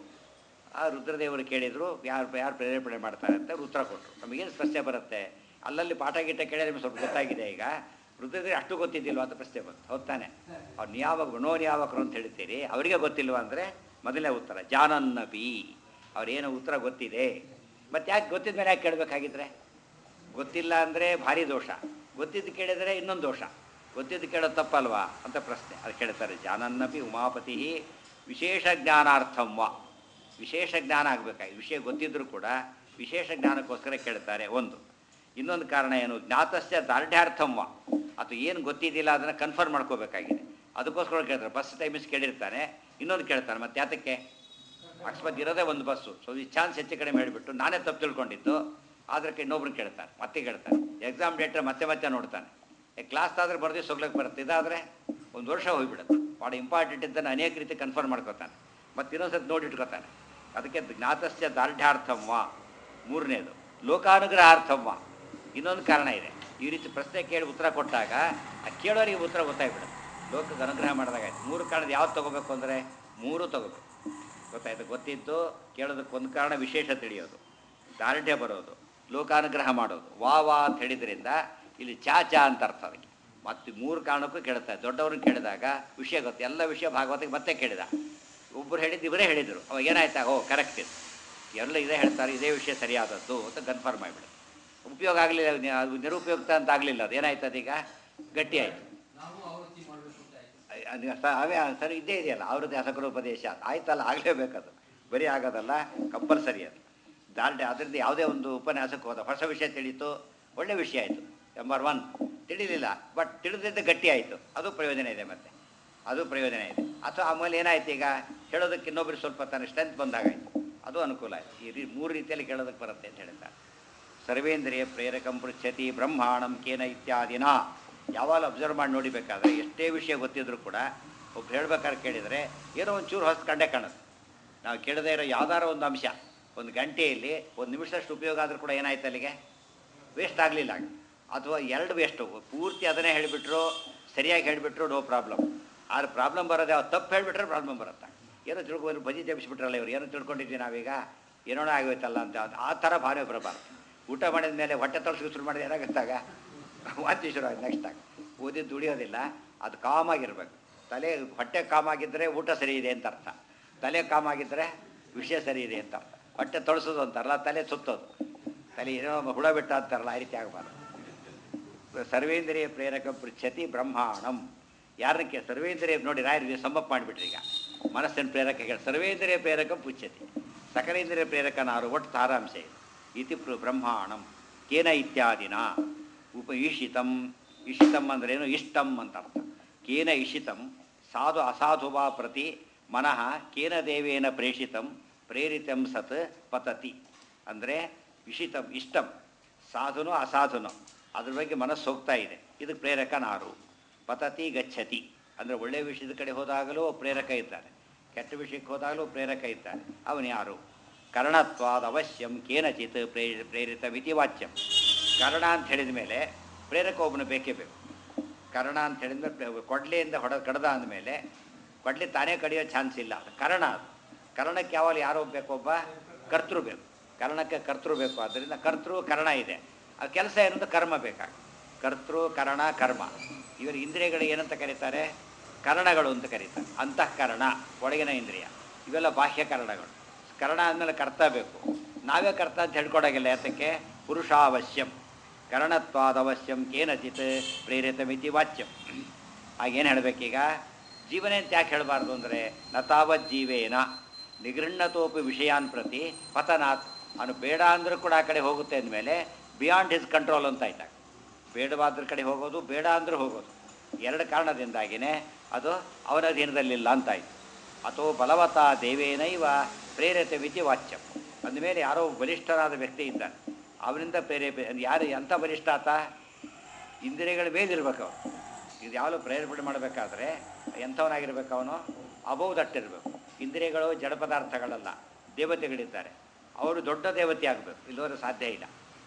Speaker 1: ಆ ರುದ್ರದೇವರು ಕೇಳಿದರು ಯಾರು ಯಾರು ಪ್ರೇರೇಪಣೆ ಮಾಡ್ತಾರೆ ಅಂತ ಅವ್ರು ಉತ್ತರ ಕೊಟ್ಟರು ನಮಗೇನು ಪ್ರಶ್ನೆ ಬರುತ್ತೆ ಅಲ್ಲಲ್ಲಿ ಪಾಠ ಗೀಟ ಕೇಳಿದ್ರೆ ನಿಮ್ಗೆ ಸ್ವಲ್ಪ ಗೊತ್ತಾಗಿದೆ ಈಗ ರುದ್ರದೇವರು ಅಷ್ಟು ಗೊತ್ತಿದ್ದಿಲ್ವಾ ಅಂತ ಪ್ರಶ್ನೆ ಬಂತು ಹೊತ್ತಾನೆ ಅವ್ರು ನಿಯಾಮಕ ಮನೋನಿಯಾಮಕರು ಅಂತ ಹೇಳ್ತೀರಿ ಅವರಿಗೆ ಗೊತ್ತಿಲ್ವಾ ಅಂದರೆ ಮೊದಲನೇ ಉತ್ತರ ಜಾನನ್ನಬಿ ಅವ್ರೇನು ಉತ್ತರ ಗೊತ್ತಿದೆ ಮತ್ತೆ ಯಾಕೆ ಗೊತ್ತಿದ ಮೇಲೆ ಯಾಕೆ ಕೇಳಬೇಕಾಗಿದ್ರೆ ಗೊತ್ತಿಲ್ಲ ಅಂದರೆ ಭಾರಿ ದೋಷ ಗೊತ್ತಿದ್ದು ಕೇಳಿದರೆ ಇನ್ನೊಂದು ದೋಷ ಗೊತ್ತಿದ್ದು ಕೇಳೋದು ತಪ್ಪಲ್ವಾ ಅಂತ ಪ್ರಶ್ನೆ ಅದು ಕೇಳ್ತಾರೆ ಜಾನನ್ನಪಿ ಉಮಾಪತಿ ವಿಶೇಷ ಜ್ಞಾನಾರ್ಥಂ ವಾ ವಿಶೇಷ ಜ್ಞಾನ ಆಗಬೇಕಾಗಿ ವಿಷಯ ಗೊತ್ತಿದ್ದರೂ ಕೂಡ ವಿಶೇಷ ಜ್ಞಾನಕ್ಕೋಸ್ಕರ ಕೇಳ್ತಾರೆ ಒಂದು ಇನ್ನೊಂದು ಕಾರಣ ಏನು ಜ್ಞಾತಸ್ಯ ದಾರ್ಢ್ಯಾರ್ಥಂ ವಾ ಅಥವಾ ಏನು ಗೊತ್ತಿದ್ದಿಲ್ಲ ಅದನ್ನು ಕನ್ಫರ್ಮ್ ಮಾಡ್ಕೋಬೇಕಾಗಿದೆ ಅದಕ್ಕೋಸ್ಕರ ಕೇಳ್ತಾರೆ ಬಸ್ ಟೈಮಿಸ್ ಕೇಳಿರ್ತಾನೆ ಇನ್ನೊಂದು ಕೇಳ್ತಾನೆ ಮತ್ತೆ ಯಾತಕ್ಕೆ ಅಕಸ್ಮಾತ್ ಇರೋದೇ ಒಂದು ಬಸ್ಸು ಸೊ ಈ ಚಾನ್ಸ್ ಹೆಚ್ಚು ಕಡಿಮೆ ಹೇಳಿಬಿಟ್ಟು ನಾನೇ ತಪ್ಪು ತಿಳ್ಕೊಂಡಿದ್ದು ಆದ್ರೆ ಇನ್ನೊಬ್ರು ಕೇಳ್ತಾನೆ ಮತ್ತೆ ಕೇಳ್ತಾನೆ ಎಕ್ಸಾಮ್ ಡೇಟ್ ಮತ್ತೆ ಮತ್ತೆ ನೋಡ್ತಾನೆ ಕ್ಲಾಸ್ ಆದ್ರೆ ಬರ್ದು ಸೊಗ್ಲಕ್ಕೆ ಬರುತ್ತೆ ಇದಾದರೆ ಒಂದು ವರ್ಷ ಹೋಗ್ಬಿಡುತ್ತೆ ಭಾಳ ಇಂಪಾರ್ಟೆಂಟ್ ಇದ್ದನ್ನು ಅನೇಕ ರೀತಿ ಕನ್ಫರ್ಮ್ ಮಾಡ್ಕೋತಾನೆ ಮತ್ತೆ ಇನ್ನೊಂದ್ಸತಿ ನೋಡಿ ಇಟ್ಕೋತಾನೆ ಅದಕ್ಕೆ ಜ್ಞಾತಸ್ಯ ದಾರ್ಢ್ಯಾರ್ಥಂ ವಾ ಮೂರನೇದು ಲೋಕಾನುಗ್ರಹಾರ್ಥಂ ವಾ ಇನ್ನೊಂದು ಕಾರಣ ಇದೆ ಈ ರೀತಿ ಪ್ರಶ್ನೆ ಕೇಳಿ ಉತ್ತರ ಕೊಟ್ಟಾಗ ಆ ಕೇಳೋರಿಗೆ ಉತ್ತರ ಗೊತ್ತಾಗ್ಬಿಡುತ್ತೆ ಲೋಕಕ್ಕೆ ಅನುಗ್ರಹ ಮಾಡಿದಾಗ ಆಯ್ತು ಮೂರು ಕಾರಣದ ಯಾವ್ದು ತೊಗೋಬೇಕು ಅಂದರೆ ಮೂರು ತೊಗೋಬೇಕು ಗೊತ್ತಾಯ್ತು ಗೊತ್ತಿದ್ದು ಕೇಳೋದಕ್ಕೆ ಒಂದು ಕಾರಣ ವಿಶೇಷ ತಿಳಿಯೋದು ದಾರ್ಢ್ಯ ಬರೋದು ಲೋಕಾನುಗ್ರಹ ಮಾಡೋದು ವಾ ವಾ ಅಂತ ಹೇಳಿದ್ರಿಂದ ಇಲ್ಲಿ ಚಾ ಚಾ ಅಂತ ಅರ್ಥ ಅದಕ್ಕೆ ಮತ್ತು ಮೂರು ಕಾರಣಕ್ಕೂ ಕೇಳ್ತಾರೆ ದೊಡ್ಡವ್ರನ್ನ ಕೇಳಿದಾಗ ವಿಷಯ ಗೊತ್ತು ಎಲ್ಲ ವಿಷಯ ಭಾಗವತಿಗೆ ಮತ್ತೆ ಕೇಳಿದ ಒಬ್ಬರು ಹೇಳಿದ್ದು ಇವರೇ ಹೇಳಿದರು ಅವಾಗ ಏನಾಯ್ತಾ ಓ ಕರೆಕ್ಟ್ ಇದು ಎಲ್ಲ ಇದೇ ಹೇಳ್ತಾರೆ ಇದೇ ವಿಷಯ ಸರಿಯಾದದ್ದು ಅಂತ ಕನ್ಫರ್ಮ್ ಆಗಿಬಿಡು ಉಪಯೋಗ ಆಗಲಿಲ್ಲ ಅದು ನಿರುಪಯುಕ್ತ ಅಂತ ಆಗಲಿಲ್ಲ ಅದು ಏನಾಯ್ತು ಅದೀಗ ಗಟ್ಟಿ ಆಯಿತು ಅದು ಸ- ಅವೇ ಸರಿ ಇದ್ದೇ ಇದೆಯಲ್ಲ ಅವ್ರದ್ದು ಹಸಕರೋಪದೇಶ ಆಯ್ತಲ್ಲ ಆಗಲೇಬೇಕದು ಬರೀ ಆಗೋದಲ್ಲ ಕಂಪಲ್ಸರಿ ಅದು ದಾಲ್ಡೆ ಅದರಿಂದ ಯಾವುದೇ ಒಂದು ಉಪನ್ಯಾಸಕ್ಕೆ ಹೋದ ಹೊಸ ವಿಷಯ ತಿಳಿತು ಒಳ್ಳೆ ವಿಷಯ ಆಯಿತು ನಂಬರ್ ಒನ್ ತಿಳಿಲಿಲ್ಲ ಬಟ್ ತಿಳಿದಿದ್ದ ಗಟ್ಟಿ ಆಯಿತು ಅದು ಪ್ರಯೋಜನ ಇದೆ ಮತ್ತೆ ಅದು ಪ್ರಯೋಜನ ಇದೆ ಅಥವಾ ಆಮೇಲೆ ಏನಾಯ್ತು ಈಗ ಹೇಳೋದಕ್ಕೆ ಇನ್ನೊಬ್ರು ಸ್ವಲ್ಪ ತನ್ನ ಸ್ಟ್ರೆಂತ್ ಬಂದಾಗಾಯ್ತು ಅದು ಅನುಕೂಲ ಆಯಿತು ಈ ರೀ ಮೂರು ರೀತಿಯಲ್ಲಿ ಕೇಳೋದಕ್ಕೆ ಬರುತ್ತೆ ಅಂತ ಹೇಳಿದ್ದಾರೆ ಸರ್ವೇಂದ್ರಿಯ ಪ್ರೇರಕಂ ಪೃಚ್ಛತಿ ಬ್ರಹ್ಮಾಣಂ ಕೇನ ಇತ್ಯಾದಿನ ಯಾವಾಗ ಅಬ್ಸರ್ವ್ ಮಾಡಿ ನೋಡಿಬೇಕಾದ್ರೆ ಎಷ್ಟೇ ವಿಷಯ ಗೊತ್ತಿದ್ರು ಕೂಡ ಒಬ್ರು ಹೇಳ್ಬೇಕಾದ್ರೆ ಕೇಳಿದರೆ ಏನೋ ಒಂಚೂರು ಹೊಸ ಕಂಡೇ ಕಾಣುತ್ತೆ ನಾವು ಕೇಳದೇ ಇರೋ ಯಾವ್ದಾರ ಒಂದು ಅಂಶ ಒಂದು ಗಂಟೆಯಲ್ಲಿ ಒಂದು ನಿಮಿಷದಷ್ಟು ಉಪಯೋಗ ಆದರೂ ಕೂಡ ಏನಾಯ್ತು ಅಲ್ಲಿಗೆ ವೇಸ್ಟ್ ಆಗಲಿಲ್ಲ ಅಥವಾ ಎರಡು ವೇಸ್ಟು ಪೂರ್ತಿ ಅದನ್ನೇ ಹೇಳಿಬಿಟ್ರು ಸರಿಯಾಗಿ ಹೇಳಿಬಿಟ್ರು ನೋ ಪ್ರಾಬ್ಲಮ್ ಆದ್ರೆ ಪ್ರಾಬ್ಲಮ್ ಬರೋದು ಯಾವ ತಪ್ಪು ಹೇಳಿಬಿಟ್ರೆ ಪ್ರಾಬ್ಲಮ್ ಬರುತ್ತೆ ಏನೋ ತಿಳ್ಕೊಂಡು ಬಜಿ ಜಪಿಸ್ಬಿಟ್ರಲ್ಲ ಇವ್ರು ಏನೋ ತಿಳ್ಕೊಂಡಿದ್ವಿ ನಾವೀಗ ಏನೋ ಆಗೋಯ್ತಲ್ಲ ಅಂತ ಆ ಥರ ಭಾವನೆ ಬರಬಾರ್ದು ಊಟ ಮಾಡಿದ ಮೇಲೆ ಹೊಟ್ಟೆ ತೊಳ್ಸಕ್ಕೆ ಶುರು ಮಾಡಿದ್ರೆ ಏನಾಗುತ್ತಾಗ ವಾಂತಿ ಶುರು ಆಯ್ತು ನೆಕ್ಸ್ಟ್ ಆಗ ಓದಿದ್ದು ದುಡಿಯೋದಿಲ್ಲ ಅದು ಕಾಮಾಗಿರ್ಬೇಕು ತಲೆ ಹೊಟ್ಟೆ ಕಾಮಾಗಿದ್ದರೆ ಊಟ ಸರಿ ಇದೆ ಅಂತ ಅರ್ಥ ತಲೆ ಕಾಮಾಗಿದ್ದರೆ ವಿಷಯ ಸರಿ ಇದೆ ಅಂತ ಅರ್ಥ ಹೊಟ್ಟೆ ತೊಳಸೋದು ಅಂತಾರಲ್ಲ ತಲೆ ಸುತ್ತೋದು ತಲೆ ಏನೋ ಹುಳ ಬಿಟ್ಟ ಅಂತಾರಲ್ಲ ಆ ರೀತಿ ಆಗಬಾರ್ದು ಸರ್ವೇಂದ್ರಿಯ ಪ್ರೇರಕ ಪೃಚ್ಛತಿ ಬ್ರಹ್ಮಾಣಂ ಯಾರಕ್ಕೆ ಸರ್ವೇಂದ್ರಿಯ ನೋಡಿ ರಾಯರಿಗೆ ಸಮ್ಮಪ್ ಮಾಡಿಬಿಟ್ರಿ ಈಗ ಮನಸ್ಸಿನ ಪ್ರೇರಕ ಹೇಳಿ ಸರ್ವೇಂದ್ರಿಯ ಪ್ರೇರಕ ಪುಚ್ಛತಿ ಸಕಲೇಂದ್ರಿಯ ಪ್ರೇರಕನಾರು ಒಟ್ಟು ಸಾರಾಂಶ ಇದೆ ಇತಿ ಪ್ರ ಬ್ರಹ್ಮಾಣಂ ಕೇನ ಇತ್ಯಾದಿನ ಉಪ ಈಶಿತಂ ಇಷಿತಂ ಅಂದ್ರೇನು ಇಷ್ಟಂ ಅಂತ ಅರ್ಥ ಕೇನ ಇಷಿತಂ ಸಾಧು ಅಸಾಧುವಾ ಪ್ರತಿ ಮನಃ ಕೇನ ದೇವೇನ ಪ್ರೇಷಿತಂ ಪ್ರೇರಿತಂ ಸತ್ ಪತತಿ ಅಂದರೆ ಇಷಿತಂ ಇಷ್ಟಂ ಸಾಧುನೋ ಅಸಾಧುನೋ ಅದ್ರ ಬಗ್ಗೆ ಮನಸ್ಸು ಹೋಗ್ತಾ ಇದೆ ಇದಕ್ಕೆ ಪ್ರೇರಕ ನಾರು ಪತತಿ ಗಚ್ಚತಿ ಅಂದರೆ ಒಳ್ಳೆಯ ವಿಷಯದ ಕಡೆ ಹೋದಾಗಲೂ ಪ್ರೇರಕ ಇದ್ದಾನೆ ಕೆಟ್ಟ ವಿಷಯಕ್ಕೆ ಹೋದಾಗಲೂ ಪ್ರೇರಕ ಇದ್ದಾನೆ ಅವನು ಯಾರು ಕರ್ಣತ್ವಾದ ಅವಶ್ಯಂ ಕೇನಚಿತ್ ಪ್ರೇ ಪ್ರೇರಿತ ಮಿತಿ ವಾಚ್ಯಂ ಕರ್ಣ ಅಂತ ಹೇಳಿದ ಮೇಲೆ ಪ್ರೇರಕ ಒಬ್ಬನು ಬೇಕೇ ಬೇಕು ಕರ್ಣ ಅಂತ ಹೇಳಿದ್ಮೇಲೆ ಕೊಡ್ಲಿಯಿಂದ ಹೊಡ ಕಡ್ದ ಅಂದಮೇಲೆ ಕೊಡ್ಲಿ ತಾನೇ ಕಡಿಯೋ ಚಾನ್ಸ್ ಇಲ್ಲ ಅದು ಕರ್ಣ ಅದು ಕರ್ಣಕ್ಕೆ ಯಾವಾಗ ಯಾರೋ ಬೇಕು ಒಬ್ಬ ಕರ್ತೃ ಬೇಕು ಕರ್ಣಕ್ಕೆ ಕರ್ತೃ ಬೇಕು ಆದ್ದರಿಂದ ಕರ್ತೃ ಕರ್ಣ ಇದೆ ಆ ಕೆಲಸ ಏನಂದ್ರೆ ಕರ್ಮ ಬೇಕಾಗ ಕರ್ತೃ ಕರ್ಣ ಕರ್ಮ ಇವರು ಇಂದ್ರಿಯಗಳು ಏನಂತ ಕರೀತಾರೆ ಕರ್ಣಗಳು ಅಂತ ಕರೀತಾರೆ ಅಂತಃಕರಣ ಒಳಗಿನ ಇಂದ್ರಿಯ ಇವೆಲ್ಲ ಬಾಹ್ಯ ಕರ್ಣಗಳು ಕರ್ಣ ಆದಮೇಲೆ ಕರ್ತ ಬೇಕು ನಾವೇ ಕರ್ತ ಅಂತ ಹೇಳ್ಕೊಡೋಗಿಲ್ಲ ಯಾತಕ್ಕೆ ಪುರುಷಾವಶ್ಯಂ ಕರ್ಣತ್ವಾದವಶ್ಯಂ ಕೇನಚಿತ್ ಪ್ರೇರಿತ ಮಿತಿ ವಾಚ್ಯಂ ಆಗೇನು ಹೇಳಬೇಕೀಗ ಜೀವನೇ ಅಂತ ಯಾಕೆ ಹೇಳಬಾರ್ದು ಅಂದರೆ ನತಾವತ್ ಜೀವೇನ ನಿಗೃಣ್ಣತೋಪಿ ವಿಷಯಾನ್ ಪ್ರತಿ ಪತನಾತ್ ಅವನು ಬೇಡ ಅಂದರೂ ಕೂಡ ಆ ಕಡೆ ಹೋಗುತ್ತೆ ಅಂದಮೇಲೆ ಬಿಯಾಂಡ್ ಹಿಸ್ ಕಂಟ್ರೋಲ್ ಅಂತ ಆಯ್ತಾಗ ಬೇಡವಾದ್ರ ಕಡೆ ಹೋಗೋದು ಬೇಡ ಅಂದ್ರೆ ಹೋಗೋದು ಎರಡು ಕಾರಣದಿಂದಾಗಿಯೇ ಅದು ಅವನ ಅಧೀನದಲ್ಲಿಲ್ಲ ಅಂತಾಯಿತು ಅಥೋ ಬಲವತ ದೇವೇನೈವ ಪ್ರೇರಿತ ಮಿತಿ ವಾಚ್ಯಂ ಅಂದಮೇಲೆ ಯಾರೋ ಬಲಿಷ್ಠರಾದ ವ್ಯಕ್ತಿ ಇದ್ದಾನೆ ಅವನಿಂದ ಪ್ರೇರೇಪ ಯಾರು ಎಂಥ ಬಲಿಷ್ಠ ಆತ ಇಂದ್ರಿಯಗಳ ಮೇಲಿರ್ಬೇಕು ಅವನು ಇದು ಯಾವಾಗಲೂ ಪ್ರೇರೇಪಣೆ ಮಾಡಬೇಕಾದ್ರೆ ಎಂಥವನಾಗಿರ್ಬೇಕು ಅವನು ಅಬೌದಟ್ಟಿರಬೇಕು ಇಂದ್ರಿಯಗಳು ಜಡ ಪದಾರ್ಥಗಳಲ್ಲ ದೇವತೆಗಳಿದ್ದಾರೆ ಅವರು ದೊಡ್ಡ ದೇವತೆ ಆಗಬೇಕು ಇಲ್ಲವರೆ ಸಾಧ್ಯ ಇಲ್ಲ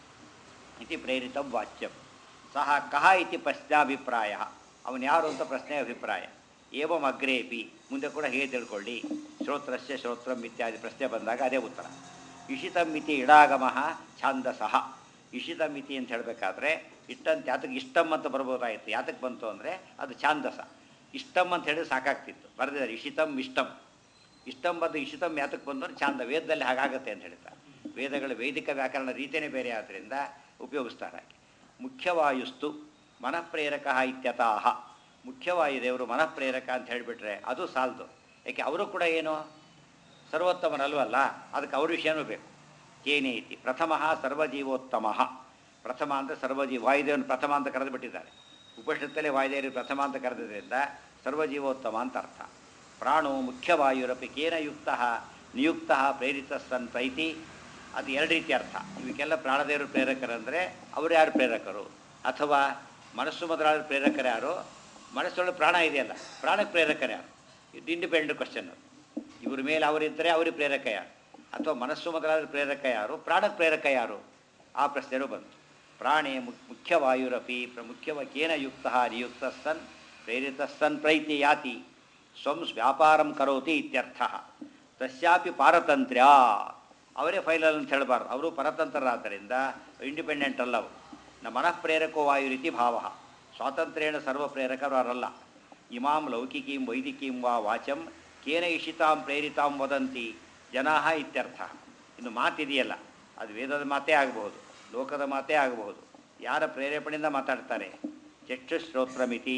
Speaker 1: ಇತಿ ಪ್ರೇರಿತ ವಾಚ್ಯಂ ಸಹ ಕಹ ಇತಿ ಪ್ರಶ್ನಾಭಿಪ್ರಾಯ ಅವನು ಯಾರು ಅಂತ ಪ್ರಶ್ನೆ ಅಭಿಪ್ರಾಯ ಏವಂ ಅಗ್ರೇಪಿ ಮುಂದೆ ಕೂಡ ಹೇಗೆ ತಿಳ್ಕೊಳ್ಳಿ ಶ್ರೋತ್ರಸ್ಯ ಶ್ರೋತ್ರಂ ಇತ್ಯಾದಿ ಪ್ರಶ್ನೆ ಬಂದಾಗ ಅದೇ ಉತ್ತರ ಇಷಿತಂ ಇತಿ ಇಡಾಗಮಃ ಛಾಂದಸಃ ಇಷಿತಂ ಇತಿ ಅಂತ ಹೇಳಬೇಕಾದ್ರೆ ಇಟ್ಟಂತ ಯಾತಕ್ಕೆ ಇಷ್ಟಂ ಅಂತ ಬರ್ಬೋದಾಯಿತು ಯಾತಕ್ಕೆ ಬಂತು ಅಂದರೆ ಅದು ಛಾಂದಸ ಇಷ್ಟಂ ಅಂತ ಹೇಳಿದ್ರೆ ಸಾಕಾಗ್ತಿತ್ತು ಬರೆದಿದ್ದಾರೆ ಇಷಿತಂ ಇಷ್ಟಂ ಇಷ್ಟಂ ಬಂದು ಇಷಿತಂ ಯಾತಕ್ಕೆ ಬಂದು ಅಂದ್ರೆ ಛಾಂದ ವೇದದಲ್ಲಿ ಹಾಗಾಗತ್ತೆ ಅಂತ ಹೇಳ್ತಾರೆ ವೇದಗಳ ವೈದಿಕ ವ್ಯಾಕರಣ ರೀತಿಯೇ ಬೇರೆ ಆದ್ದರಿಂದ ಉಪಯೋಗಿಸ್ತಾರೆ ಹಾಗೆ ಮುಖ್ಯವಾಯುಸ್ತು ಮನಃಪ್ರೇರಕ ಇತ್ಯತಾಹ ಮುಖ್ಯವಾಯುದೇವರು ಮನಃಪ್ರೇರಕ ಅಂತ ಹೇಳಿಬಿಟ್ರೆ ಅದು ಸಾಲದು ಯಾಕೆ ಅವರು ಕೂಡ ಏನು ಸರ್ವೋತ್ತಮನಲ್ವಲ್ಲ ಅದಕ್ಕೆ ಅವ್ರ ವಿಷಯನೂ ಬೇಕು ಕೇನೇತಿ ಪ್ರಥಮ ಸರ್ವಜೀವೋತ್ತಮ ಪ್ರಥಮ ಅಂದರೆ ಸರ್ವಜೀವ ವಾಯುದೇವನ ಪ್ರಥಮ ಅಂತ ಕರೆದು ಬಿಟ್ಟಿದ್ದಾರೆ ಉಪನಿಷತ್ತಲ್ಲೇ ವಾಯುದೇವರು ಪ್ರಥಮ ಅಂತ ಕರೆದಿದ್ದರಿಂದ ಸರ್ವಜೀವೋತ್ತಮ ಅಂತ ಅರ್ಥ ಪ್ರಾಣೋ ಮುಖ್ಯವಾಯುರಪಿ ಕೇನ ಯುಕ್ತ ನಿಯುಕ್ತ ಪ್ರೇರಿತ ಸನ್ ಪ್ರೈತಿ ಅದು ಎರಡು ರೀತಿ ಅರ್ಥ ಇವಕ್ಕೆಲ್ಲ ಪ್ರಾಣದೇವರು ಪ್ರೇರಕರಂದರೆ ಅವರು ಯಾರು ಪ್ರೇರಕರು ಅಥವಾ ಮನಸ್ಸು ಮೊದಲಾದ ಪ್ರೇರಕರು ಯಾರು ಮನಸ್ಸೊಳಗೆ ಪ್ರಾಣ ಇದೆಯಲ್ಲ ಪ್ರಾಣಕ್ಕೆ ಪ್ರೇರಕರು ಯಾರು ಇದು ಇಂಡಿಪೆಂಡೆಂಟ್ ಕ್ವಶನ್ ಇವ್ರ ಮೇಲೆ ಅವರಿದ್ದರೆ ಅವ್ರಿಗೆ ಪ್ರೇರಕ ಯಾರು ಅಥವಾ ಮನಸ್ಸು ಮೊದಲಾದ ಪ್ರೇರಕ ಯಾರು ಪ್ರಾಣಕ್ಕೆ ಪ್ರೇರಕ ಯಾರು ಆ ಪ್ರಶ್ನೆನೂ ಬಂತು ಪ್ರಾಣೇ ಮು ಮುಖ್ಯವಾಯುರಪಿ ಪ್ರ ಮುಖ್ಯವ ಕೇನ ಯುಕ್ತ ನಿಯುಕ್ತ ಸನ್ ಪ್ರೇರಿತ ಸನ್ ಪ್ರೈತಿ ಯಾತಿ ಸ್ವಂ ವ್ಯಾಪಾರಂ ಕರೋತಿ ಇತ್ಯರ್ಥ ತಸ್ಯಾಪಿ ಪಾರತಂತ್ರ್ಯ ಅವರೇ ಫೈನಲ್ ಅಂತ ಹೇಳಬಾರ್ದು ಅವರು ಪರತಂತ್ರರಾದ್ದರಿಂದ ಇಂಡಿಪೆಂಡೆಂಟ್ ಅಲ್ಲ ಅವರು ನ ಮನಃಪ್ರೇರಕೋ ವಾಯು ರೀತಿ ಭಾವ ಸ್ವಾತಂತ್ರ್ಯೇಣ ಸರ್ವ ಪ್ರೇರಕರು ಅವರಲ್ಲ ಇಮಾಂ ಲೌಕಿಕೀಂ ವೈದಿಕೀಂ ವಾ ವಾಚಂ ಕೇನ ಇಷಿತಾಂ ಪ್ರೇರಿತಾಂ ವದಂತಿ ಜನಾ ಇತ್ಯರ್ಥ ಇನ್ನು ಮಾತಿದೆಯಲ್ಲ ಅದು ವೇದದ ಮಾತೇ ಆಗಬಹುದು ಲೋಕದ ಮಾತೇ ಆಗಬಹುದು ಯಾರ ಪ್ರೇರೇಪಣೆಯಿಂದ ಮಾತಾಡ್ತಾರೆ ಚಕ್ಷುಶ್ರೋತ್ರಮಿತಿ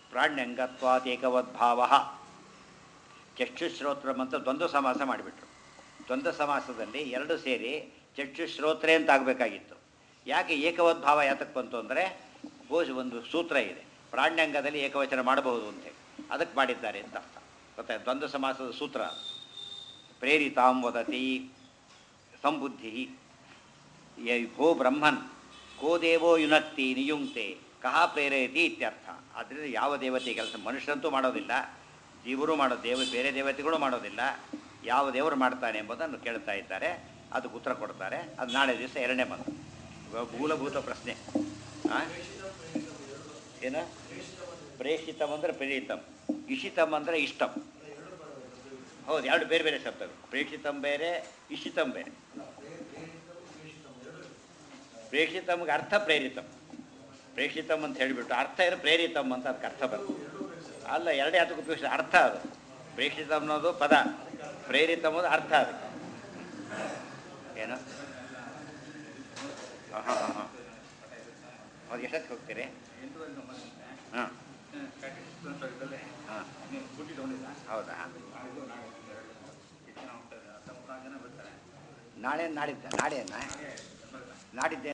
Speaker 1: ಪ್ರಾಣ್ಯಂಗತ್ವಾತೇಕವದ್ಭಾವ ಚಕ್ಷುಶ್ರೋತ್ರಂ ಅಂತ ದ್ವಂದ್ವ ಸಮಾಸ ಮಾಡಿಬಿಟ್ರು ದ್ವಂದ್ವ ಸಮಾಸದಲ್ಲಿ ಎರಡು ಸೇರಿ ಚಕ್ಷುಶ್ರೋತ್ರೆ ಅಂತ ಆಗಬೇಕಾಗಿತ್ತು ಯಾಕೆ ಏಕವದ್ಭಾವ ಯಾತಕ್ಕೆ ಬಂತು ಅಂದರೆ ಘೋಷ ಒಂದು ಸೂತ್ರ ಇದೆ ಪ್ರಾಣ್ಯಂಗದಲ್ಲಿ ಏಕವಚನ ಮಾಡಬಹುದು ಅಂತೇಳಿ ಅದಕ್ಕೆ ಮಾಡಿದ್ದಾರೆ ಅಂತ ಅರ್ಥ ಗೊತ್ತಾಯ್ತು ದ್ವಂದ್ವ ಸಮಾಸದ ಸೂತ್ರ ಅದು. ಪ್ರೇರಿತಾಂ ವದತಿ ಸಂಬುದ್ಧಿ ಯ- ಭೋ ಬ್ರಹ್ಮನ್ ಕೋ ದೇವೋ ಯುನಕ್ತಿ ನಿಯುಂಕ್ತೆ ಕಹ ಪ್ರೇರಯತಿ ಇತ್ಯರ್ಥ ಆದ್ದರಿಂದ ಯಾವ ದೇವತೆ ಕೆಲಸ ಮನುಷ್ಯರಂತೂ ಮಾಡೋದಿಲ್ಲ ಜೀವರು ಮಾಡೋ ದೇವ ಬೇರೆ ದೇವತೆಗಳು ಮಾಡೋದಿಲ್ಲ ಯಾವ ದೇವರು ಮಾಡ್ತಾನೆ ಎಂಬುದನ್ನು ಕೇಳ್ತಾ ಇದ್ದಾರೆ ಅದಕ್ಕೆ ಉತ್ತರ ಕೊಡ್ತಾರೆ ಅದು ನಾಳೆ ದಿವಸ ಎರಡನೇ ಬಂದು ಇವಾಗ ಮೂಲಭೂತ ಪ್ರಶ್ನೆ ಆ? ಏನ ಪ್ರೇಷಿತಂ ಅಂದರೆ ಪ್ರೇರಿತಂ ಇಷಿತಂ ಅಂದರೆ ಇಷ್ಟಂ ಹೌದು ಎರಡು ಬೇರೆ ಬೇರೆ ಶಬ್ದಗಳು ಪ್ರೇಷಿತಂ ಬೇರೆ ಇಷಿತಂ ಬೇರೆ ಪ್ರೇಷಿತಮ್ಗೆ ಅರ್ಥ ಪ್ರೇರಿತಂ ಪ್ರೇಷಿತಂ ಅಂತ ಹೇಳಿಬಿಟ್ಟು ಅರ್ಥ ಏನು ಪ್ರೇರಿತಂ ಅಂತ ಅದಕ್ಕೆ ಅರ್ಥ ಬರ್ತದೆ ಅಲ್ಲ ಎರಡೇ ಅದಕ್ಕೆ ಉಪಯೋಗಿಸಿದ ಅರ್ಥ ಅದು ಪ್ರೇಷಿತಂ ಅನ್ನೋದು ಪದ ಪ್ರೇರಿತಂ ಅನ್ನೋದು ಅರ್ಥ ಅದು ಏನು ಹಾಂ ಹಾಂ ಹಾಂ ಹೌದು ಎಷ್ಟೊತ್ತಿಗೆ ಹೋಗ್ತೀರಿ ಹಾಂ ಹಾಂ ಹೌದಾ ನಾಳೆ ನಾಡಿದ್ದ ನಾಳೆಯನ್ನ ನಾಡಿದ್ದೆ